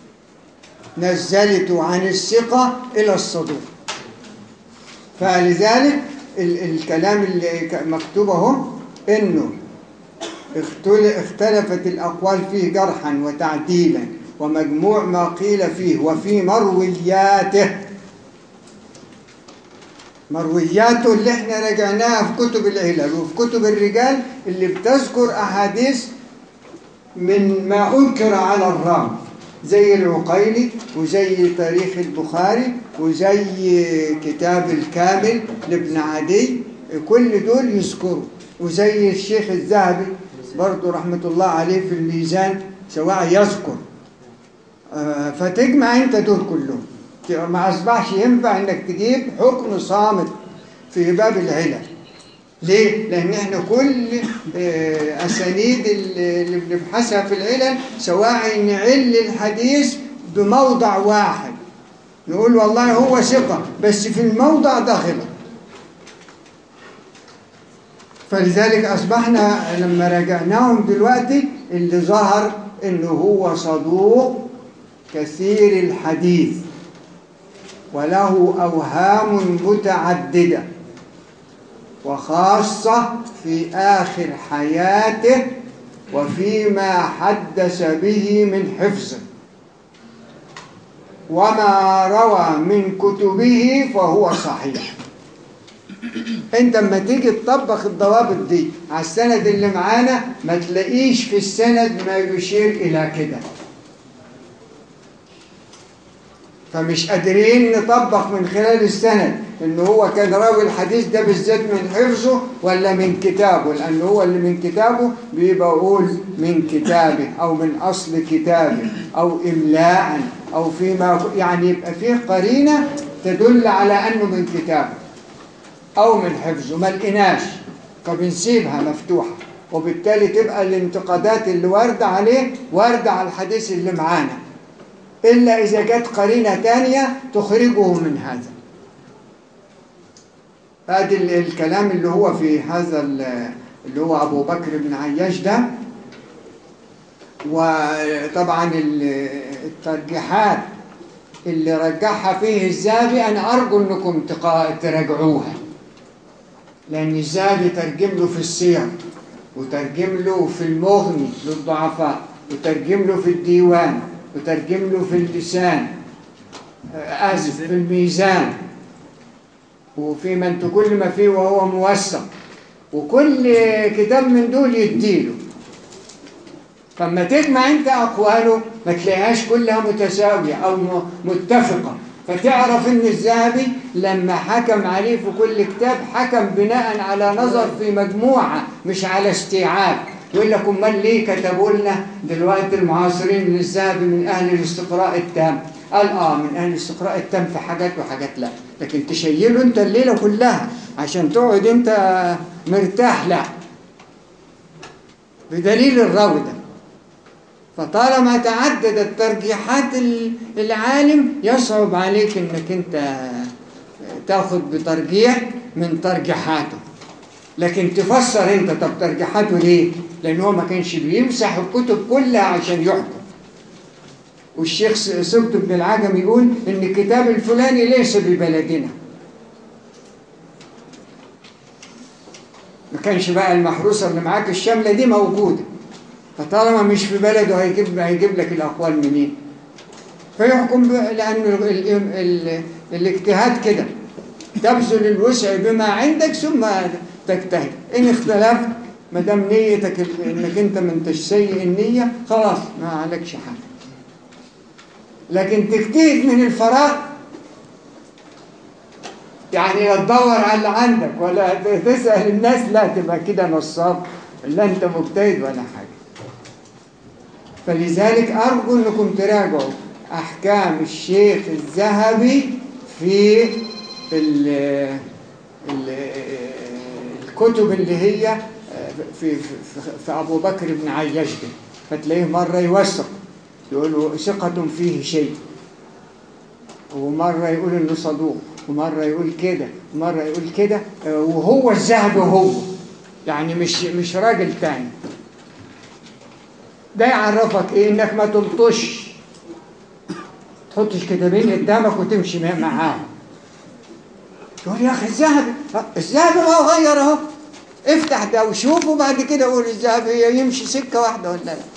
نزلته عن الثقه الى الصدوق فلذلك ال- الكلام اللي ك- مكتوب اهو انه اختل- اختلفت الأقوال فيه جرحا وتعديلا ومجموع ما قيل فيه وفي مروياته مروياته اللي احنا رجعناها في كتب العلل وفي كتب الرجال اللي بتذكر أحاديث من ما أنكر على الراوي زي العقيلي وزي تاريخ البخاري وزي كتاب الكامل لابن عدي كل دول يذكروا وزي الشيخ الذهبي برضو رحمة الله عليه في الميزان سواء يذكر آه، فتجمع انت دول كلهم ما اصبحش ينفع انك تجيب حكم صامت في باب العلل ليه؟ لأن احنا كل آه، أسانيد اللي اللي بنبحثها في العلل سواء نعل الحديث بموضع واحد نقول والله هو ثقة بس في الموضع ده غلط فلذلك أصبحنا لما راجعناهم دلوقتي اللي ظهر إنه هو صدوق كثير الحديث وله أوهام متعددة وخاصة في آخر حياته وفيما حدث به من حفظه وما روى من كتبه فهو صحيح انت لما تيجي تطبق الضوابط دي على السند اللي معانا ما تلاقيش في السند ما يشير الى كده فمش قادرين نطبق من خلال السند ان هو كان راوي الحديث ده بالذات من حفظه ولا من كتابه لان هو اللي من كتابه بيبقى يقول من كتابه او من اصل كتابه او املاء او فيما يعني يبقى فيه قرينه تدل على انه من كتابه او من حفظه ما لقيناش فبنسيبها مفتوحه وبالتالي تبقى الانتقادات اللي وارده عليه وارده على الحديث اللي معانا إلا إذا جت قرينة تانية تخرجه من هذا ادي ال- الكلام اللي هو في هذا ال- اللي هو ابو بكر بن عياش ده وطبعا ال- الترجيحات اللي رجحها فيه الزابي انا ارجو انكم تقا- تراجعوها لان الزابي ترجم له في السير وترجم له في المغني للضعفاء وترجم له في الديوان وترجم له في اللسان آه، اسف في الميزان وفي من كل ما فيه وهو موثق وكل كتاب من دول يديله فلما تجمع انت اقواله ما تلاقيهاش كلها متساويه او م- متفقه فتعرف ان الذهبي لما حكم عليه في كل كتاب حكم بناء على نظر في مجموعه مش على استيعاب يقول لك امال ليه كتبوا لنا دلوقتي المعاصرين من الذهبي من اهل الاستقراء التام قال اه من اهل الاستقراء التام في حاجات وحاجات لا لكن تشيله انت الليله كلها عشان تقعد انت مرتاح لا بدليل الروده فطالما تعددت ترجيحات ال- العالم يصعب عليك انك انت تاخذ بترجيح من ترجيحاته لكن تفسر انت طب ترجيحاته ليه لان هو ما كانش بيمسح الكتب كلها عشان يحكم والشيخ س- سبت بن العجم يقول ان الكتاب الفلاني ليس ببلدنا ما كانش بقى المحروسه اللي معاك الشامله دي موجوده فطالما مش في بلده هيجيب هيجيب لك الاقوال منين فيحكم ب... لان ال... ال... ال... الاجتهاد كده تبذل الوسع بما عندك ثم تجتهد ان اختلفت ما دام نيتك ال- انك انت ما انتش سيء النيه خلاص ما عليكش حاجه لكن تجتهد من الفراغ يعني لا تدور على اللي عندك ولا تسأل الناس لا تبقى كده نصاب لا انت مجتهد ولا حاجة فلذلك أرجو أنكم تراجعوا أحكام الشيخ الذهبي في ال ال الكتب اللي هي في, في, في أبو بكر بن عياش ده فتلاقيه مرة يوثق يقول ثقة فيه شيء ومرة يقول إنه صدوق ومرة يقول كده ومرة يقول كده آه، وهو الذهبي هو يعني مش مش راجل تاني ده يعرفك ايه انك ما تلطش تحطش كتابين قدامك وتمشي مع- معاهم تقول يا اخي الذهبي آه، الذهبي هو غير اهو افتح ده وشوف وبعد كده قول الذهبي يمشي سكه واحده ولا لا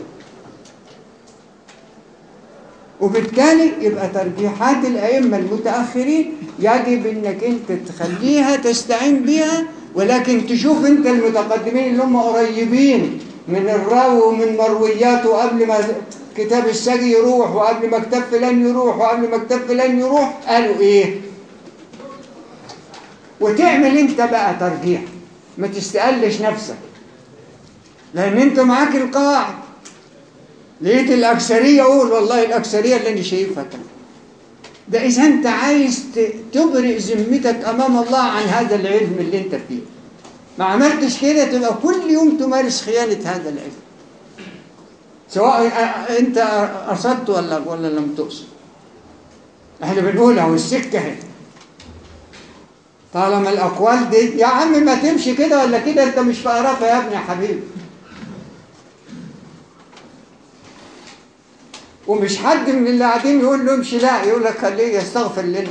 وبالتالي يبقى ترجيحات الأئمة المتأخرين يجب أنك أنت تخليها تستعين بها ولكن تشوف أنت المتقدمين اللي هم قريبين من الراوي ومن مروياته قبل ما كتاب السجي يروح وقبل ما كتاب فلان يروح وقبل ما كتاب فلان يروح قالوا إيه وتعمل أنت بقى ترجيح ما تستقلش نفسك لأن أنت معاك القواعد لقيت الأكثرية أقول والله الأكثرية اللي أنا شايفها كده ده إذا أنت عايز ت- تبرئ ذمتك أمام الله عن هذا العلم اللي أنت فيه ما عملتش كده تبقى كل يوم تمارس خيانة هذا العلم سواء أ- أنت قصدت ولا ولا لم تقصد احنا بنقول اهو السكة اهي طالما الأقوال دي يا عم ما تمشي كده ولا كده أنت مش في قرافة يا ابني يا حبيبي ومش حد من اللي قاعدين يقول له امشي لا يقول لك خليه يستغفر لنا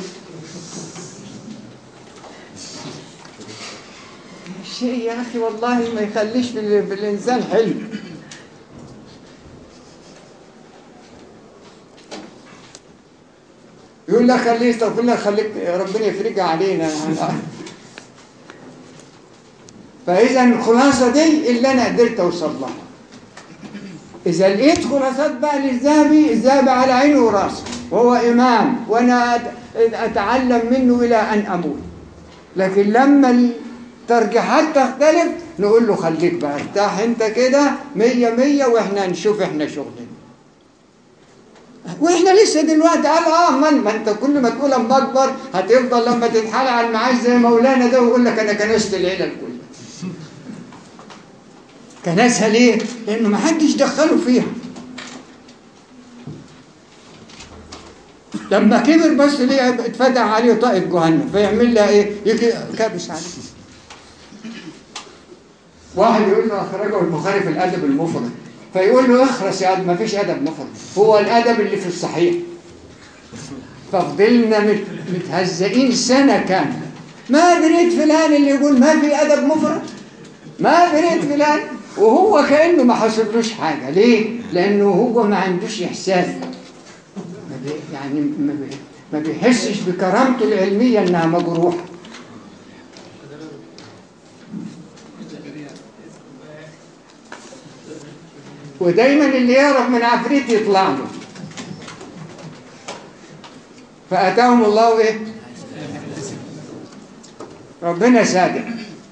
شيء يا اخي والله ما يخليش في, ال- في الانسان حلم يقول لك خليه يستغفر لنا خليك ربنا يفرجها علينا فاذا الخلاصه دي اللي انا قدرت اوصل لها إذا لقيت خلاصات بقى للذهبي الذهبي على عيني وراسي وهو إمام وأنا أت- أتعلم منه إلى أن أموت لكن لما الترجيحات تختلف نقول له خليك بقى ارتاح أنت كده مية مية وإحنا نشوف إحنا شغلنا واحنا لسه دلوقتي قال اه ما, ما انت كل ما تقول اما اكبر هتفضل لما تتحال على المعاش زي مولانا ده ويقول لك انا كنست العيله الكل كنسها ليه؟ لأنه ما حدش دخله فيها لما كبر بس ليه اتفتح عليه طاقة جهنم فيعمل لها ايه يجي كابس عليه واحد يقول له اخرجه البخاري في الادب المفرد فيقول له اخرس يا ادب ما فيش ادب مفرد هو الادب اللي في الصحيح ففضلنا مت- متهزئين سنه كامله ما دريت فلان اللي يقول ما في ادب مفرد ما دريت فلان وهو كانه ما حصلوش حاجه ليه لانه هو ما عندوش احساس ما بي- يعني ما بي- ما بيحسش بكرامته العلميه انها مجروحه ودايما اللي يعرف من عفريت يطلع له فأتاهم الله إيه ربنا صادق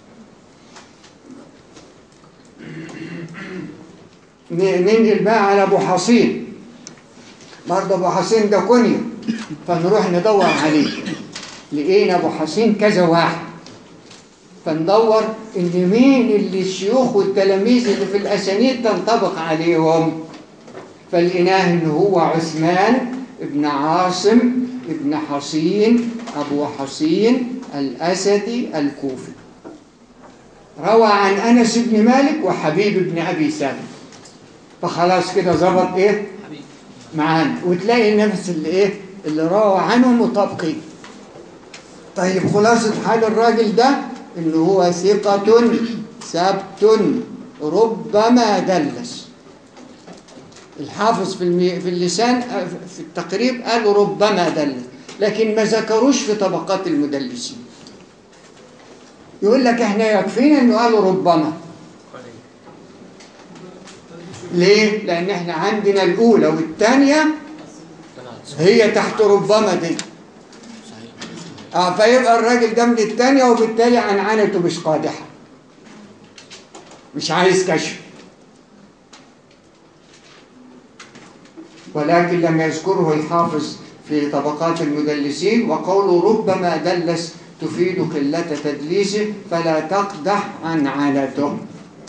ن- ننقل بقى على أبو حصين برضه أبو حصين ده كنية فنروح ندور عليه لقينا أبو حصين كذا واحد فندور ان مين اللي الشيوخ والتلاميذ اللي في الاسانيد تنطبق عليهم فلقيناه ان هو عثمان ابن عاصم ابن حصين ابو حصين الاسدي الكوفي روى عن انس بن مالك وحبيب بن ابي ثابت فخلاص كده ظبط ايه معانا وتلاقي نفس اللي ايه اللي روى عنه مطابقين طيب خلاصة حال الراجل ده إن هو ثقة ثبت ربما دلس الحافظ في المي... في اللسان في التقريب قال ربما دلس لكن ما ذكروش في طبقات المدلسين يقول لك احنا يكفينا انه قالوا ربما ليه؟ لأن احنا عندنا الأولى والثانية هي تحت ربما دي اه فيبقى الراجل ده من الثانية وبالتالي عنعنته مش قادحة مش عايز كشف ولكن لم يذكره الحافظ في طبقات المدلسين وقوله ربما دلس تفيد قلة تدليسه فلا تقدح عنعنته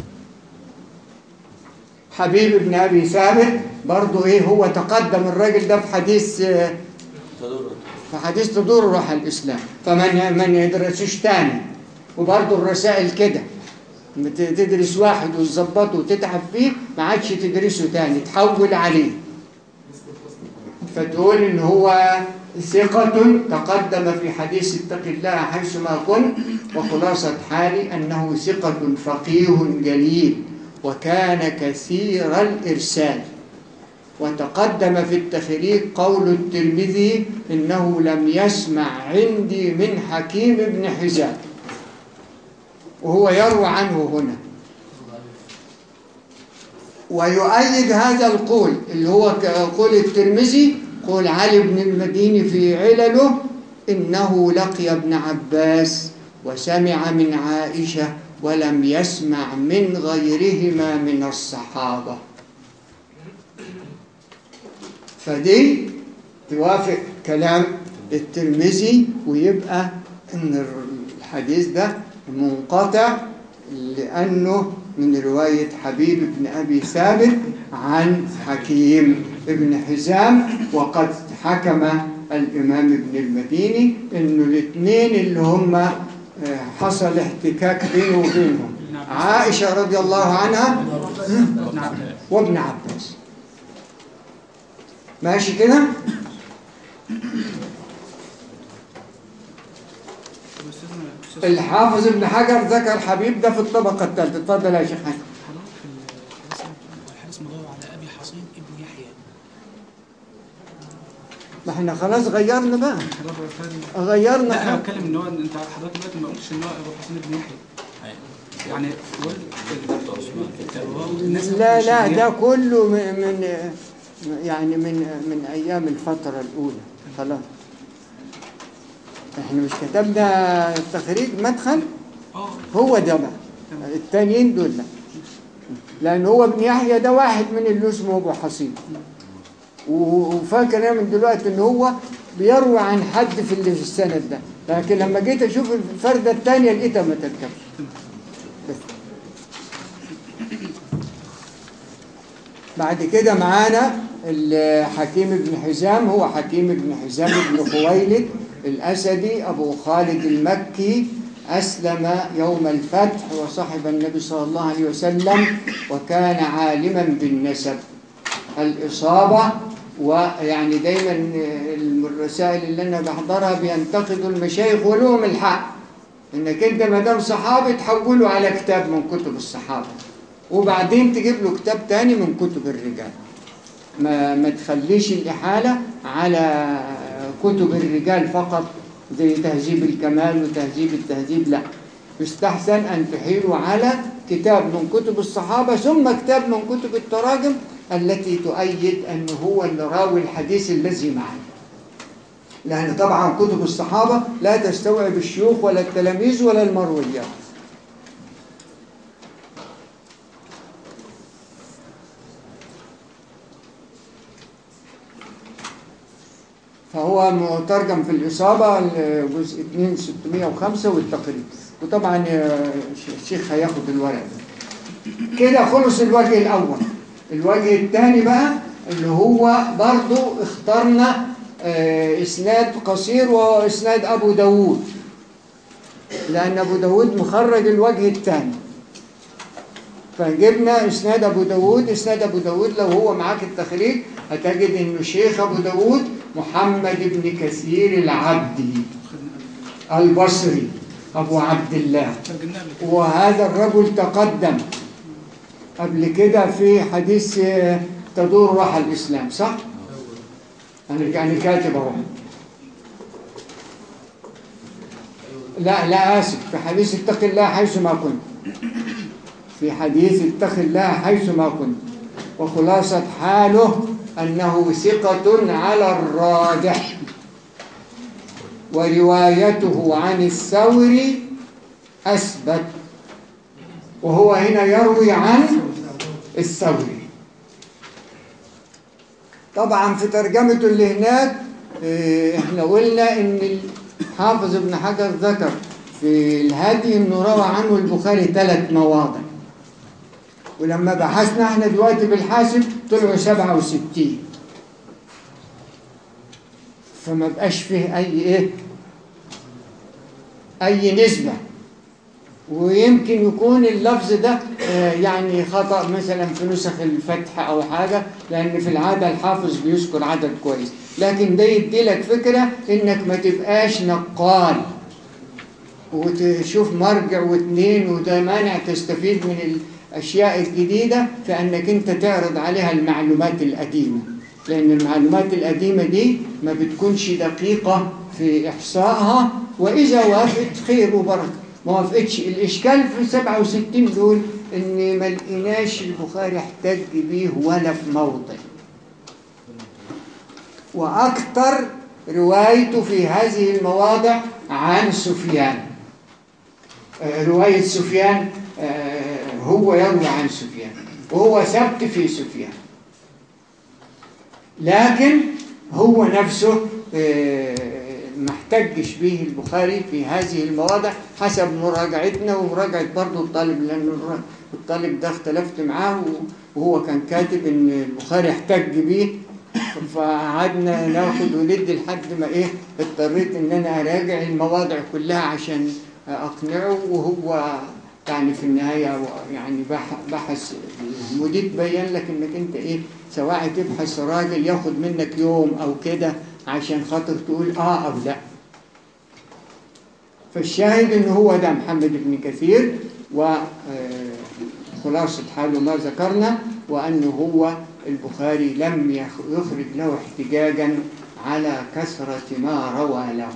حبيب بن أبي ثابت برضو إيه هو تقدم الراجل ده في حديث آه، في حديث تدور روح الإسلام فمن من يدرسوش تاني وبرضو الرسائل كده لما ت- تدرس واحد وتظبطه وتتعب فيه ما عادش تدرسه تاني تحول عليه فتقول ان هو ثقة تقدم في حديث اتق الله حيثما كنت وخلاصة حالي أنه ثقة فقيه جليل وكان كثير الإرسال وتقدم في التخريج قول الترمذي إنه لم يسمع عندي من حكيم بن حزام وهو يروى عنه هنا ويؤيد هذا القول اللي هو قول الترمذي قول علي بن المديني في علله إنه لقي ابن عباس وسمع من عائشة ولم يسمع من غيرهما من الصحابة فدي توافق كلام الترمذي ويبقى ان الحديث ده منقطع لانه من روايه حبيب بن ابي ثابت عن حكيم بن حزام وقد حكم الامام ابن المديني انه الاثنين اللي هم آه، حصل احتكاك بينه وبينهم عائشه رضي الله عنها وابن عباس ماشي كده طب أستاذنا- أستاذ الحافظ ابن حجر ذكر حبيب ده في الطبقة الثالثة اتفضل يا شيخ حسن حضرتك في الحديث الحديث مدور على أبي حصين ابن يحيى ما احنا خلاص غيرنا بقى حضرتك فاهم لا غيرنا انا بتكلم ان هو انت حضرتك دلوقتي ما قلتش ان هو ابو حسين بن يحيى يعني هو ال- الناس لا مش لا إن هي- ده كله من من يعني من من ايام الفترة الاولى خلاص احنا مش كتبنا التخريج مدخل اه هو ده بقى التانيين دول لا لان هو ابن يحيى ده واحد من اللي اسمه ابو حصين و- وفاكر انا من دلوقتي ان هو بيروي عن حد في اللي في السند ده لكن لما جيت اشوف الفردة الثانية لقيتها ما تركبش بس. بعد كده معانا الحكيم بن حزام هو حكيم بن حزام بن خويلد الأسدي أبو خالد المكي أسلم يوم الفتح وصحب النبي صلى الله عليه وسلم وكان عالما بالنسب الإصابة ويعني دايما الرسائل اللي أنا بحضرها بينتقدوا المشايخ ولهم الحق إنك أنت ما دام صحابي تحوله على كتاب من كتب الصحابة وبعدين تجيب له كتاب تاني من كتب الرجال ما, ما تخليش الإحالة على كتب الرجال فقط زي تهذيب الكمال وتهذيب التهذيب لا يستحسن أن تحيلوا على كتاب من كتب الصحابة ثم كتاب من كتب التراجم التي تؤيد أنه هو اللي راوي الحديث الذي معنا لأن طبعا كتب الصحابة لا تستوعب الشيوخ ولا التلاميذ ولا المرويات فهو مترجم في الإصابة جزء 2 605 والتقريب وطبعا الشيخ هياخد الورق ده كده خلص الوجه الأول الوجه الثاني بقى اللي هو برضو اخترنا آه، إسناد قصير وهو إسناد أبو داود لأن أبو داود مخرج الوجه الثاني فجبنا إسناد أبو داود إسناد أبو داود لو هو معاك التخريج هتجد إنه شيخ أبو داود محمد بن كثير العبدي البصري أبو عبد الله ترجمناه قبل كده وهذا الرجل تقدم قبل كده في حديث آه، تدور روح الإسلام صح؟ أنا يعني كاتب أهو لا لا آسف في حديث اتق الله حيث ما كنت في حديث اتق الله حيث ما كنت وخلاصة حاله أنه ثقة على الراجح وروايته عن الثوري أثبت وهو هنا يروي عن الثوري طبعا في ترجمته اللي هناك آه، احنا قلنا ان الحافظ ابن حجر ذكر في الهدي انه روى عنه البخاري ثلاث مواضع ولما بحثنا احنا دلوقتي بالحاسب طلعوا 67 فما بقاش فيه اي ايه اي نسبه ويمكن يكون اللفظ ده آه، يعني خطأ مثلا في نسخ الفتح أو حاجة لأن في العادة الحافظ بيذكر عدد كويس لكن ده يدي لك فكرة إنك ما تبقاش نقال وتشوف مرجع واثنين وده مانع تستفيد من الأشياء الجديدة فإنك أنت تعرض عليها المعلومات القديمة لأن المعلومات القديمة دي ما بتكونش دقيقة في إحصائها وإذا وافقت خير وبركة ما وافقتش الإشكال في 67 دول إن ما لقيناش البخاري احتج بيه ولا في موضع وأكثر روايته في هذه المواضع عن سفيان آه، رواية سفيان آه، هو يروي عن سفيان وهو ثبت في سفيان لكن هو نفسه آه، ما احتجش به البخاري في هذه المواضع حسب مراجعتنا ومراجعة برضه الطالب لأن الر- الطالب ده اختلفت معاه وهو كان كاتب إن البخاري احتج به فقعدنا ناخد وندي لحد ما ايه اضطريت ان انا اراجع المواضع كلها عشان اقنعه وهو يعني في النهايه يعني بح- بحث المدير بين لك انك انت ايه سواء تبحث راجل ياخد منك يوم او كده عشان خاطر تقول اه او لا فالشاهد ان هو ده محمد بن كثير وخلاصة حاله ما ذكرنا وأنه هو البخاري لم يخ- يخرج له احتجاجا على كثرة ما روى له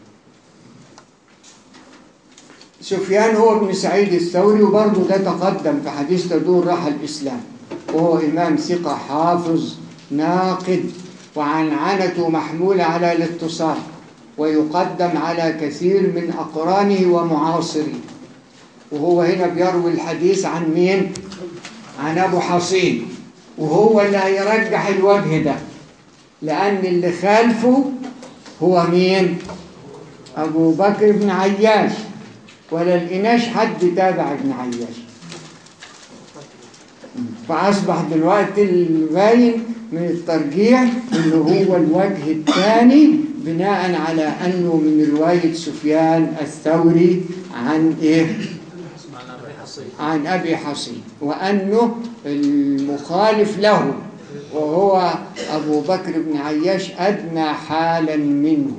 سفيان هو ابن سعيد الثوري وبرضه ده تقدم في حديث تدور راح الإسلام وهو إمام ثقة حافظ ناقد وعنعنته محمولة على الاتصال ويقدم على كثير من أقرانه ومعاصريه وهو هنا بيروي الحديث عن مين؟ عن أبو حصين وهو اللي هيرجح الوجه ده لأن اللي خالفه هو مين؟ أبو بكر بن عياش ولا لقيناش حد تابع ابن عياش فأصبح دلوقتي الباين من الترجيح إنه هو الوجه الثاني بناء على أنه من رواية سفيان الثوري عن إيه؟ عن أبي حصين وأنه المخالف له وهو أبو بكر بن عياش أدنى حالا منه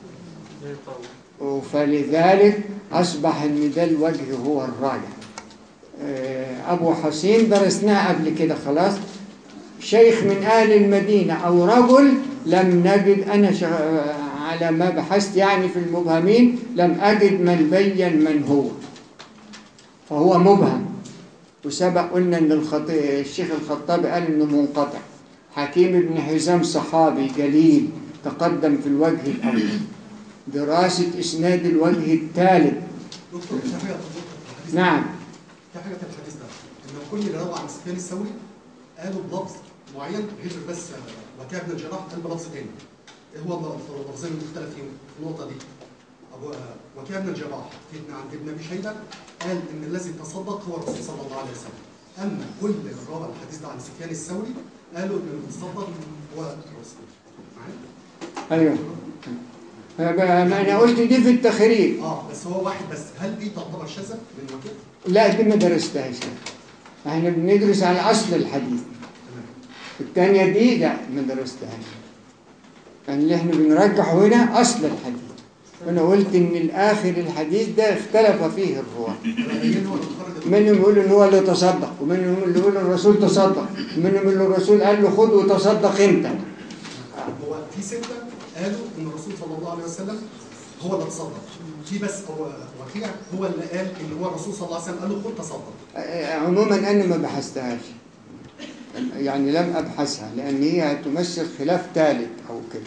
فلذلك أصبح أن ده الوجه هو الراجح آه، أبو حصين درسناه قبل كده خلاص شيخ من أهل المدينة أو رجل لم نجد أنا شغ- على ما بحثت يعني في المبهمين لم أجد من بين من هو فهو مبهم وسبق قلنا ان الخط... الشيخ الخطابي قال انه منقطع حكيم بن حزام صحابي جليل تقدم في الوجه الاول دراسة اسناد الوجه الثالث دكتور في حاجه في الحديث نعم في حاجه في الحديث ده ان كل اللي روى عن سفيان الثوري قالوا بلفظ معين غير بس وكيع بن الجراح قال بلفظ تاني ايه هو اللفظين المختلف فيهم في النقطه دي ابو وكيع بن الجراح في ابن عند ابن ابي شيبه قال ان الذي تصدق هو الرسول صلى الله عليه وسلم اما كل اللي روى الحديث ده عن سفيان الثوري قالوا ان المتصدق هو الرسول معايا؟ ايوه فبقى ما انا قلت دي في التخريج اه بس هو واحد بس هل دي تعتبر شاذه من وكيع؟ لا دي ما درستهاش احنا بندرس على اصل الحديث تمام الثانية دي لا ما درستهاش يعني اللي احنا بنرجحه هنا اصل الحديث انا قلت ان الاخر الحديث ده اختلف فيه الرواه الرأيين هو اللي خرج منهم يقول ان هو اللي تصدق ومنهم اللي يقول الرسول تصدق ومنهم اللي الرسول قال له خد وتصدق انت هو في ستة قالوا إن الرسول صلى الله عليه وسلم هو اللي تصدق في بس هو وكيع هو اللي قال إن هو الرسول صلى الله عليه وسلم قال له خد تصدق آه، عموما انا ما بحثتهاش يعني لم ابحثها لان هي تمثل خلاف ثالث او كده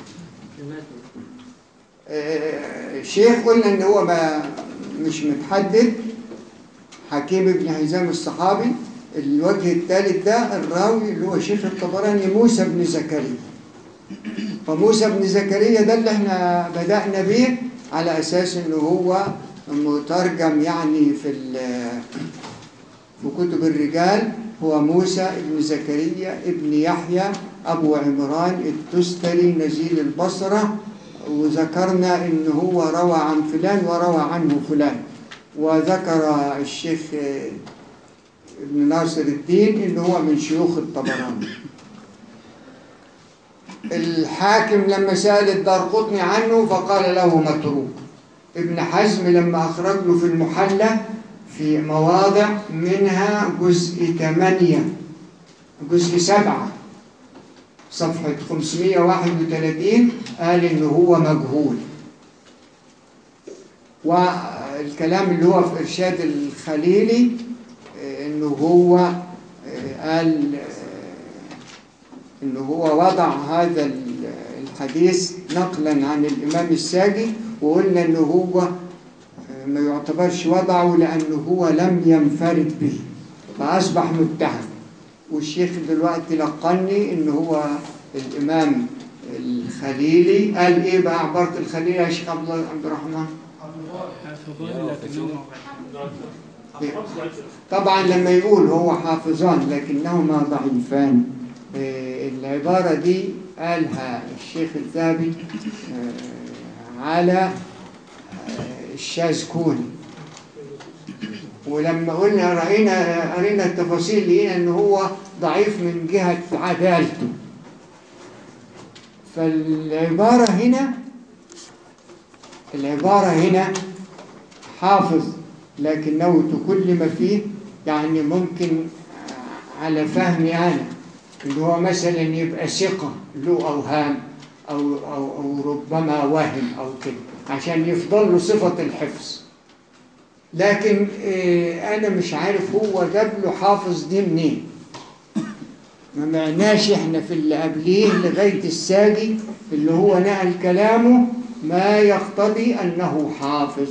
آه، الشيخ قلنا ان هو ما مش متحدد حكيم بن حزام الصحابي الوجه الثالث ده الراوي اللي هو شيخ الطبراني موسى بن زكريا فموسى بن زكريا ده اللي احنا بدأنا بيه على اساس انه هو مترجم يعني في ال- في كتب الرجال هو موسى بن زكريا ابن يحيى أبو عمران التستري نزيل البصرة وذكرنا إن هو روى عن فلان وروى عنه فلان وذكر الشيخ آه، ابن ناصر الدين إن هو من شيوخ الطبراني الحاكم لما سأل الدارقطني عنه فقال له متروك ابن حزم لما أخرج له في المحلى في مواضع منها جزء 8 جزء 7 صفحة 531 قال إن هو مجهول والكلام اللي هو في إرشاد الخليلي آه، إنه هو آه، قال آه، إنه هو وضع هذا ال- الحديث نقلا عن الإمام الساجي وقلنا إنه هو ما يعتبرش وضعه لأنه هو لم ينفرد به فأصبح متهم والشيخ دلوقتي لقني إن هو الإمام الخليلي قال إيه بقى عبارة الخليلي يا شيخ عبد الله- عبد الرحمن حافظان لكنهم طبعا لما يقول هو حافظان لكنهما ضعيفان آه، العبارة دي قالها الشيخ الذهبي آه، على آه، الشاذكوني ولما قلنا رأينا قرينا التفاصيل لقينا ان هو ضعيف من جهة عدالته فالعبارة هنا العبارة هنا حافظ لكنه تكلم فيه يعني ممكن آه، على فهمي أنا اللي هو مثلا يبقى ثقة له أوهام أو, أو, أو ربما وهم أو كده عشان يفضل له صفة الحفظ لكن آه، أنا مش عارف هو جاب له حافظ دي منين ما معناش احنا في اللي قبليه لغاية الساجي اللي هو نقل كلامه ما يقتضي أنه حافظ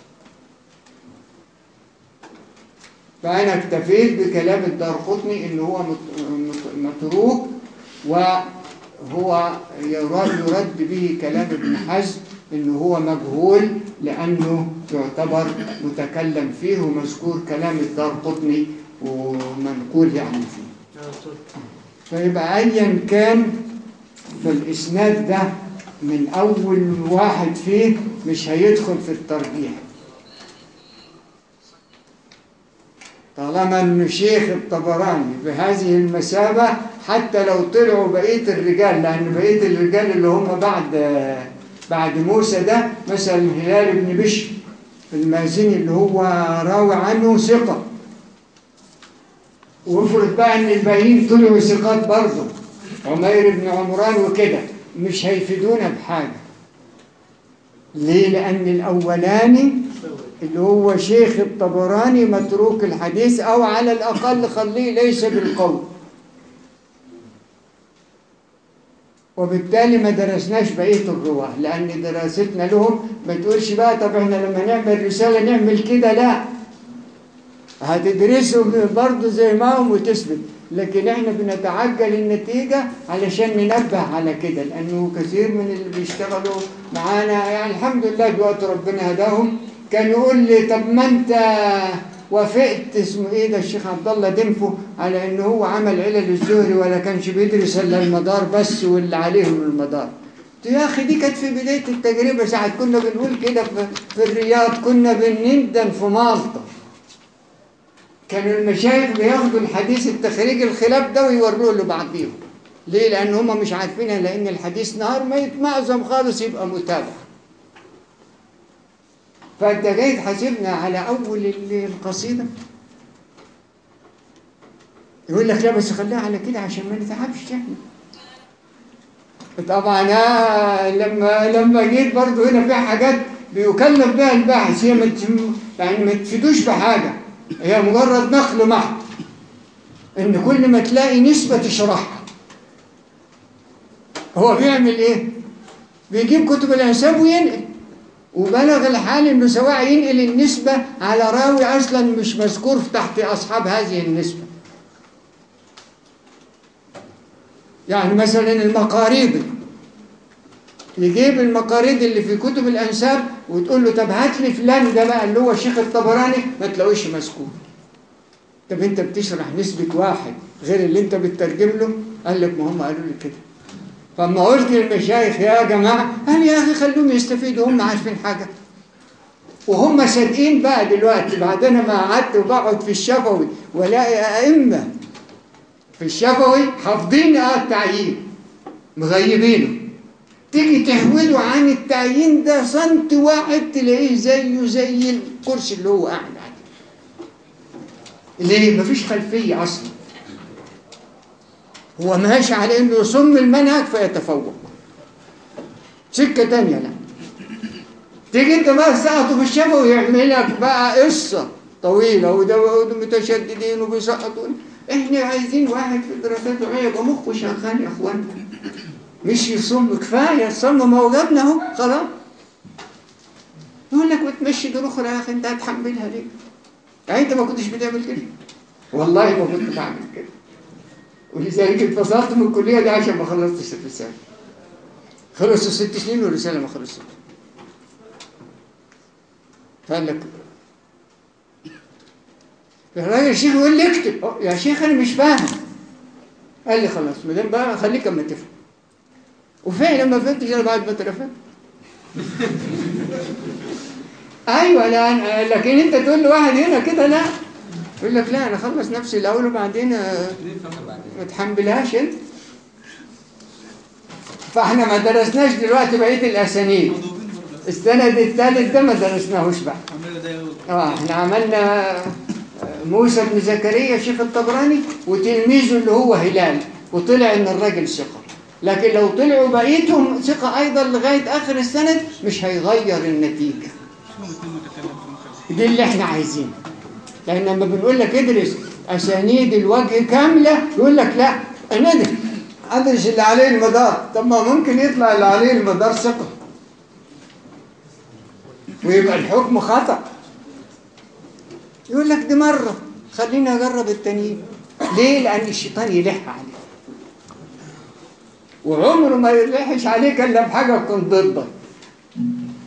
فأنا اكتفيت بكلام الدارقطني إن هو مت- مت- متروك وهو يراد يرد به كلام ابن حزم إن هو مجهول لأنه يعتبر متكلم فيه ومذكور كلام الدارقطني ومنقول يعني فيه فيبقى ايا كان فالاسناد ده من اول واحد فيه مش هيدخل في الترجيح طالما ان شيخ الطبراني بهذه المثابه حتى لو طلعوا بقيه الرجال لان بقيه الرجال اللي هم بعد بعد موسى ده مثلا هلال بن بشر المازني اللي هو راوي عنه ثقه وافرض بقى ان الباقيين طلعوا ثقات برضه عمير بن عمران وكده مش هيفيدونا بحاجه ليه لان الاولاني اللي هو شيخ الطبراني متروك الحديث او على الاقل خليه ليس بالقول وبالتالي ما درسناش بقيه الرواه لان دراستنا لهم ما تقولش بقى طب احنا لما نعمل رساله نعمل كده لا هتدرسوا برضه زي ما هم وتثبت لكن احنا بنتعجل النتيجة علشان ننبه على كده لأنه كثير من اللي بيشتغلوا معانا يعني الحمد لله دلوقتي ربنا هداهم كان يقول لي طب ما انت وافقت اسمه ايه ده الشيخ عبد الله دنفو على ان هو عمل علل الزهري ولا كانش بيدرس الا المدار بس واللي عليهم المدار قلت يا اخي دي كانت في بدايه التجربه ساعه كنا بنقول كده في, في الرياض كنا بنندن في مالطا كانوا المشايخ بياخدوا الحديث التخريج الخلاف ده ويوروه لبعضهم ليه لان هم مش عارفينها لان الحديث نهار ما يتمعظم خالص يبقى متابع فانت جاي تحاسبنا على اول القصيده يقول لك لا بس خليها على كده عشان ما نتعبش احنا طبعا أنا لما لما جيت برضو هنا في حاجات بيكلف بها الباحث هي ما يعني ما تفيدوش بحاجه هي مجرد نقل محض ان كل ما تلاقي نسبه تشرحها هو بيعمل ايه بيجيب كتب الانساب وينقل وبلغ الحال انه سواء ينقل النسبة على راوي اصلا مش مذكور تحت اصحاب هذه النسبة يعني مثلا المقاريض يجيب المقاريض اللي في كتب الانساب وتقول له طب هات لي فلان ده بقى اللي هو الشيخ الطبراني ما تلاقوش مذكور طب انت بتشرح نسبة واحد غير اللي انت بتترجم له قال لك ما هم قالوا لي كده فلما قلت للمشايخ يا جماعة قال يا أخي خلوهم يستفيدوا هم عارفين حاجة وهم صادقين بقى دلوقتي بعد أنا ما قعدت وبقعد في الشفوي ولاقي أئمة في الشفوي حافظين اه التعيين مغيبينه تيجي تحوله عن التعيين ده سنت واحد تلاقيه زيه زي الكرسي اللي هو قاعد عليه ليه؟ مفيش خلفية أصلا هو ماشي على انه يصم المنهج فيتفوق سكه تانية لا تيجي انت بقى تسقطه في الشفا ويعمل لك بقى قصه طويله وده متشددين وبيسقطوا احنا عايزين واحد في الدراسات العليا يبقى مخه شغال يا اخوانا مش يصم كفايه الصم ما هو جابنا اهو خلاص يقول لك وتمشي دور اخرى يا اخي انت هتحملها ليه؟ يعني انت ما كنتش بتعمل كده والله ما كنت بعمل كده ولذلك اتفصلت من الكليه دي عشان ما خلصتش الرساله خلصوا ست سنين والرساله ما خلصتش فقال لك الراجل الشيخ يقول لي اكتب يا شيخ انا مش فاهم قال لي خلاص ما دام بقى خليك اما تفهم وفعلا ما فهمتش انا بعد ما اترفدت ايوه لا لكن انت تقول لواحد هنا كده لا يقول لك لا انا اخلص نفسي الاول وبعدين ما تحملهاش انت فاحنا ما درسناش دلوقتي بقيه الاسانيد السند الثالث ده ما درسناهوش بقى اه احنا عملنا موسى بن زكريا شيخ الطبراني وتلميذه اللي هو هلال وطلع ان الراجل ثقه لكن لو طلعوا بقيتهم ثقه ايضا لغايه اخر السند مش هيغير النتيجه دي اللي احنا عايزينه لان لما بنقول لك ادرس اسانيد الوجه كامله يقول لك لا انا ادرس ادرس اللي عليه المدار طب ما ممكن يطلع اللي عليه المدار ثقه ويبقى الحكم خطأ يقول لك دي مرة خليني أجرب التانيين ليه؟ لأن الشيطان يلح عليك وعمره ما يلحش عليك إلا بحاجة تكون ضدك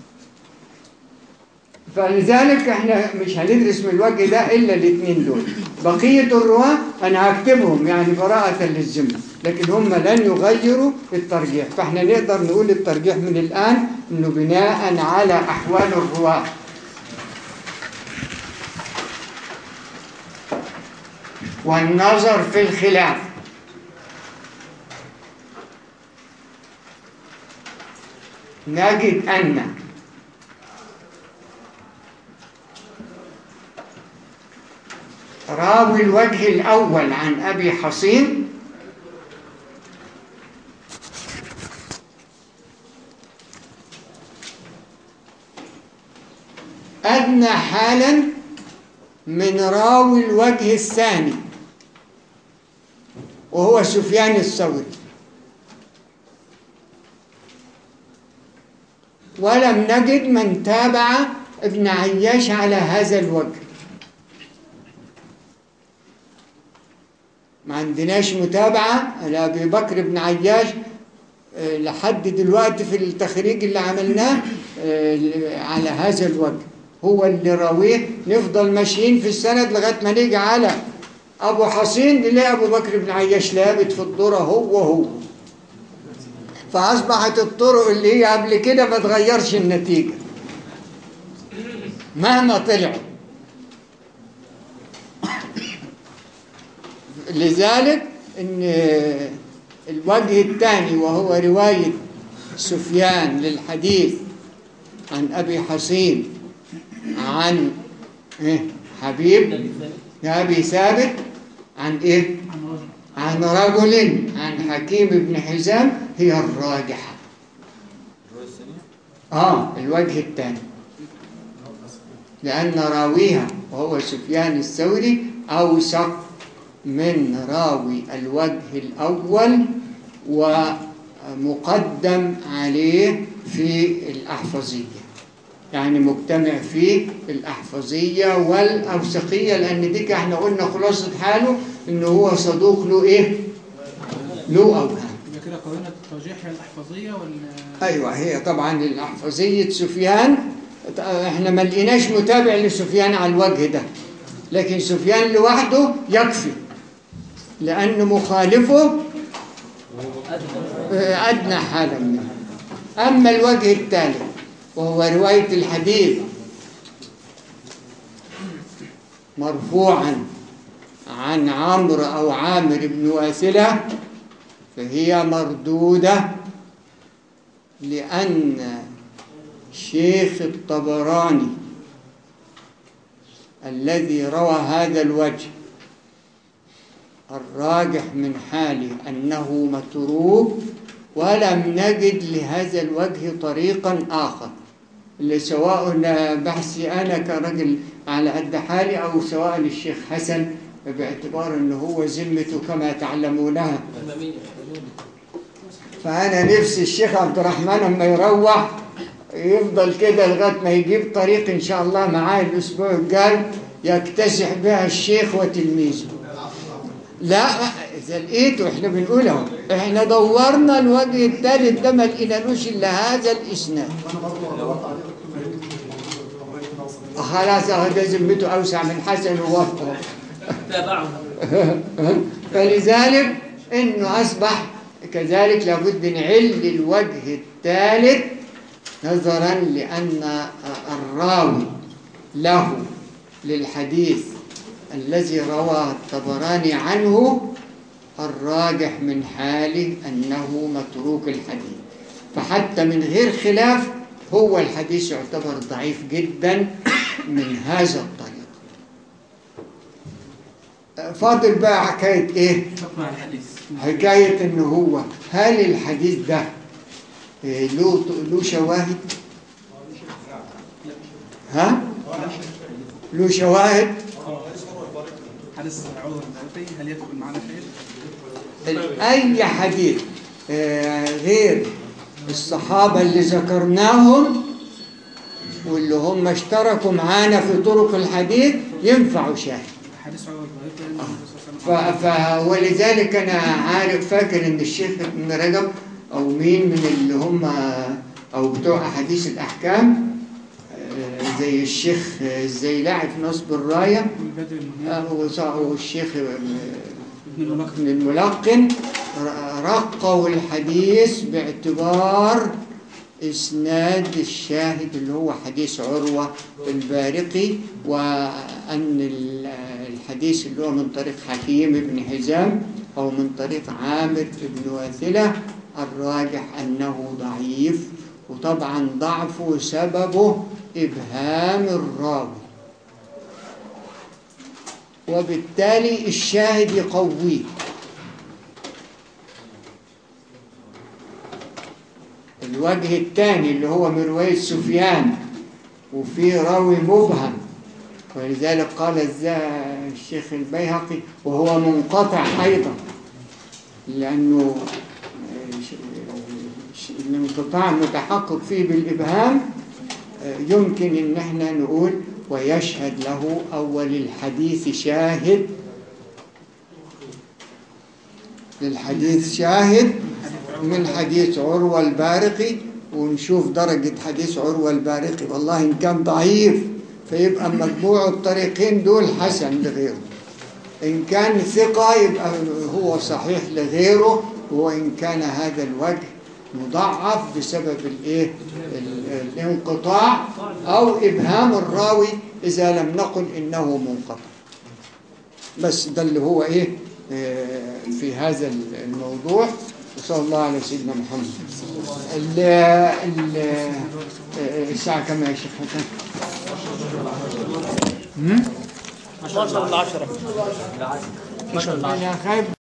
فلذلك احنا مش هندرس من الوجه ده إلا الاثنين دول بقية الرواة أنا هكتبهم يعني براءة للذمة لكن هم لن يغيروا الترجيح فاحنا نقدر نقول الترجيح من الآن أنه بناء على أحوال الرواة والنظر في الخلاف نجد أن راوي الوجه الأول عن أبي حصين أدنى حالا من راوي الوجه الثاني وهو سفيان الثوري ولم نجد من تابع ابن عياش على هذا الوجه ما عندناش متابعة لأبي بكر بن عياش آه، لحد دلوقتي في التخريج اللي عملناه آه، على هذا الوجه هو اللي راويه نفضل ماشيين في السند لغاية ما نيجي على أبو حصين نلاقي أبو بكر بن عياش لابت في الذرة هو هو فأصبحت الطرق اللي هي قبل كده ما تغيرش النتيجة مهما طلعوا لذلك ان الوجه الثاني وهو رواية سفيان للحديث عن أبي حصين عن إيه؟ حبيب أبي ثابت عن إيه؟ عن رجل عن حكيم بن حزام هي الراجحة آه الوجه الثاني لأن راويها وهو سفيان الثوري أوثق من راوي الوجه الأول ومقدم عليه في الأحفظية يعني مجتمع في الأحفظية والأوثقية لأن دي احنا قلنا خلاصة حاله إنه هو صدوق له إيه؟ له أوهام يبقى كده قرينة الترجيح هي الأحفظية ولا ايوه هي طبعا الاحفظيه سفيان احنا ما لقيناش متابع لسفيان على الوجه ده لكن سفيان لوحده يكفي لان مخالفه آه، ادنى حالا منه اما الوجه الثالث وهو روايه الحديث مرفوعا عن عمرو او عامر بن واسله فهي مردوده لأن شيخ الطبراني الذي روى هذا الوجه الراجح من حاله أنه متروك ولم نجد لهذا الوجه طريقا آخر اللي سواء بحثي أنا كرجل على قد حالي أو سواء الشيخ حسن باعتبار أنه هو ذمته كما تعلمونها فأنا نفسي الشيخ عبد الرحمن لما يروح يفضل كده لغاية ما يجيب طريق إن شاء الله معاه الأسبوع الجاي يكتسح بها الشيخ وتلميذه لا إذا لقيته إحنا بنقول أهو إحنا دورنا الوجه الثالث ده ما لقينالوش إلا هذا الإسناد وانا برضه دورت عليه خلاص أهو ده ذمته أوسع من حسن ووفقه تابعهم فلذلك انه اصبح كذلك لابد نعل الوجه الثالث نظرا لان الراوي له للحديث الذي روى الطبراني عنه الراجح من حاله انه متروك الحديث فحتى من غير خلاف هو الحديث يعتبر ضعيف جدا من هذا الطريق فاضل بقى حكايه ايه حكم على الحديث حكاية إن هو هل الحديث ده إيه، له له شواهد؟ ها؟ له شواهد؟ حديث عروة البيهقي هل يدخل معنا شيء؟ أي حديث آه، غير الصحابة اللي ذكرناهم واللي هم اشتركوا معانا في طرق الحديث ينفعوا شاهد حديث عروة البيهقي أن النبي صلى الله عليه ف- وسلم ف- ولذلك انا عارف فاكر ان الشيخ ابن رجب او مين من اللي هم او بتوع احاديث الاحكام آه، زي الشيخ الزيلعي في نصب الراية والبدر المنير آه، وص- والشيخ ابن الملقن ابن الملقن ر- رقوا الحديث باعتبار إسناد الشاهد اللي هو حديث عروة البارقي وأن ال- الحديث اللي هو من طريق حكيم بن حزام أو من طريق عامر بن واثلة الراجح أنه ضعيف وطبعا ضعفه سببه إبهام الراوي وبالتالي الشاهد يقويه الوجه الثاني اللي هو من رواية سفيان وفي راوي مبهم ولذلك قال الز- الشيخ البيهقي وهو منقطع أيضا لأنه ش- ش- الانقطاع متحقق فيه بالإبهام يمكن ان احنا نقول ويشهد له اول الحديث شاهد للحديث شاهد من حديث عروة البارقي ونشوف درجة حديث عروة البارقي والله إن كان ضعيف فيبقى مجموع الطريقين دول حسن لغيره إن كان ثقة يبقى هو صحيح لغيره وإن كان هذا الوجه مضاعف بسبب الايه ال- الانقطاع او ابهام الراوي اذا لم نقل انه منقطع بس ده اللي هو ايه آه، في هذا الموضوع وصلى الله على سيدنا محمد ال ال آه، الساعة كم يا شيخ حسن؟ هم؟ 12 ل 10 أنا خايف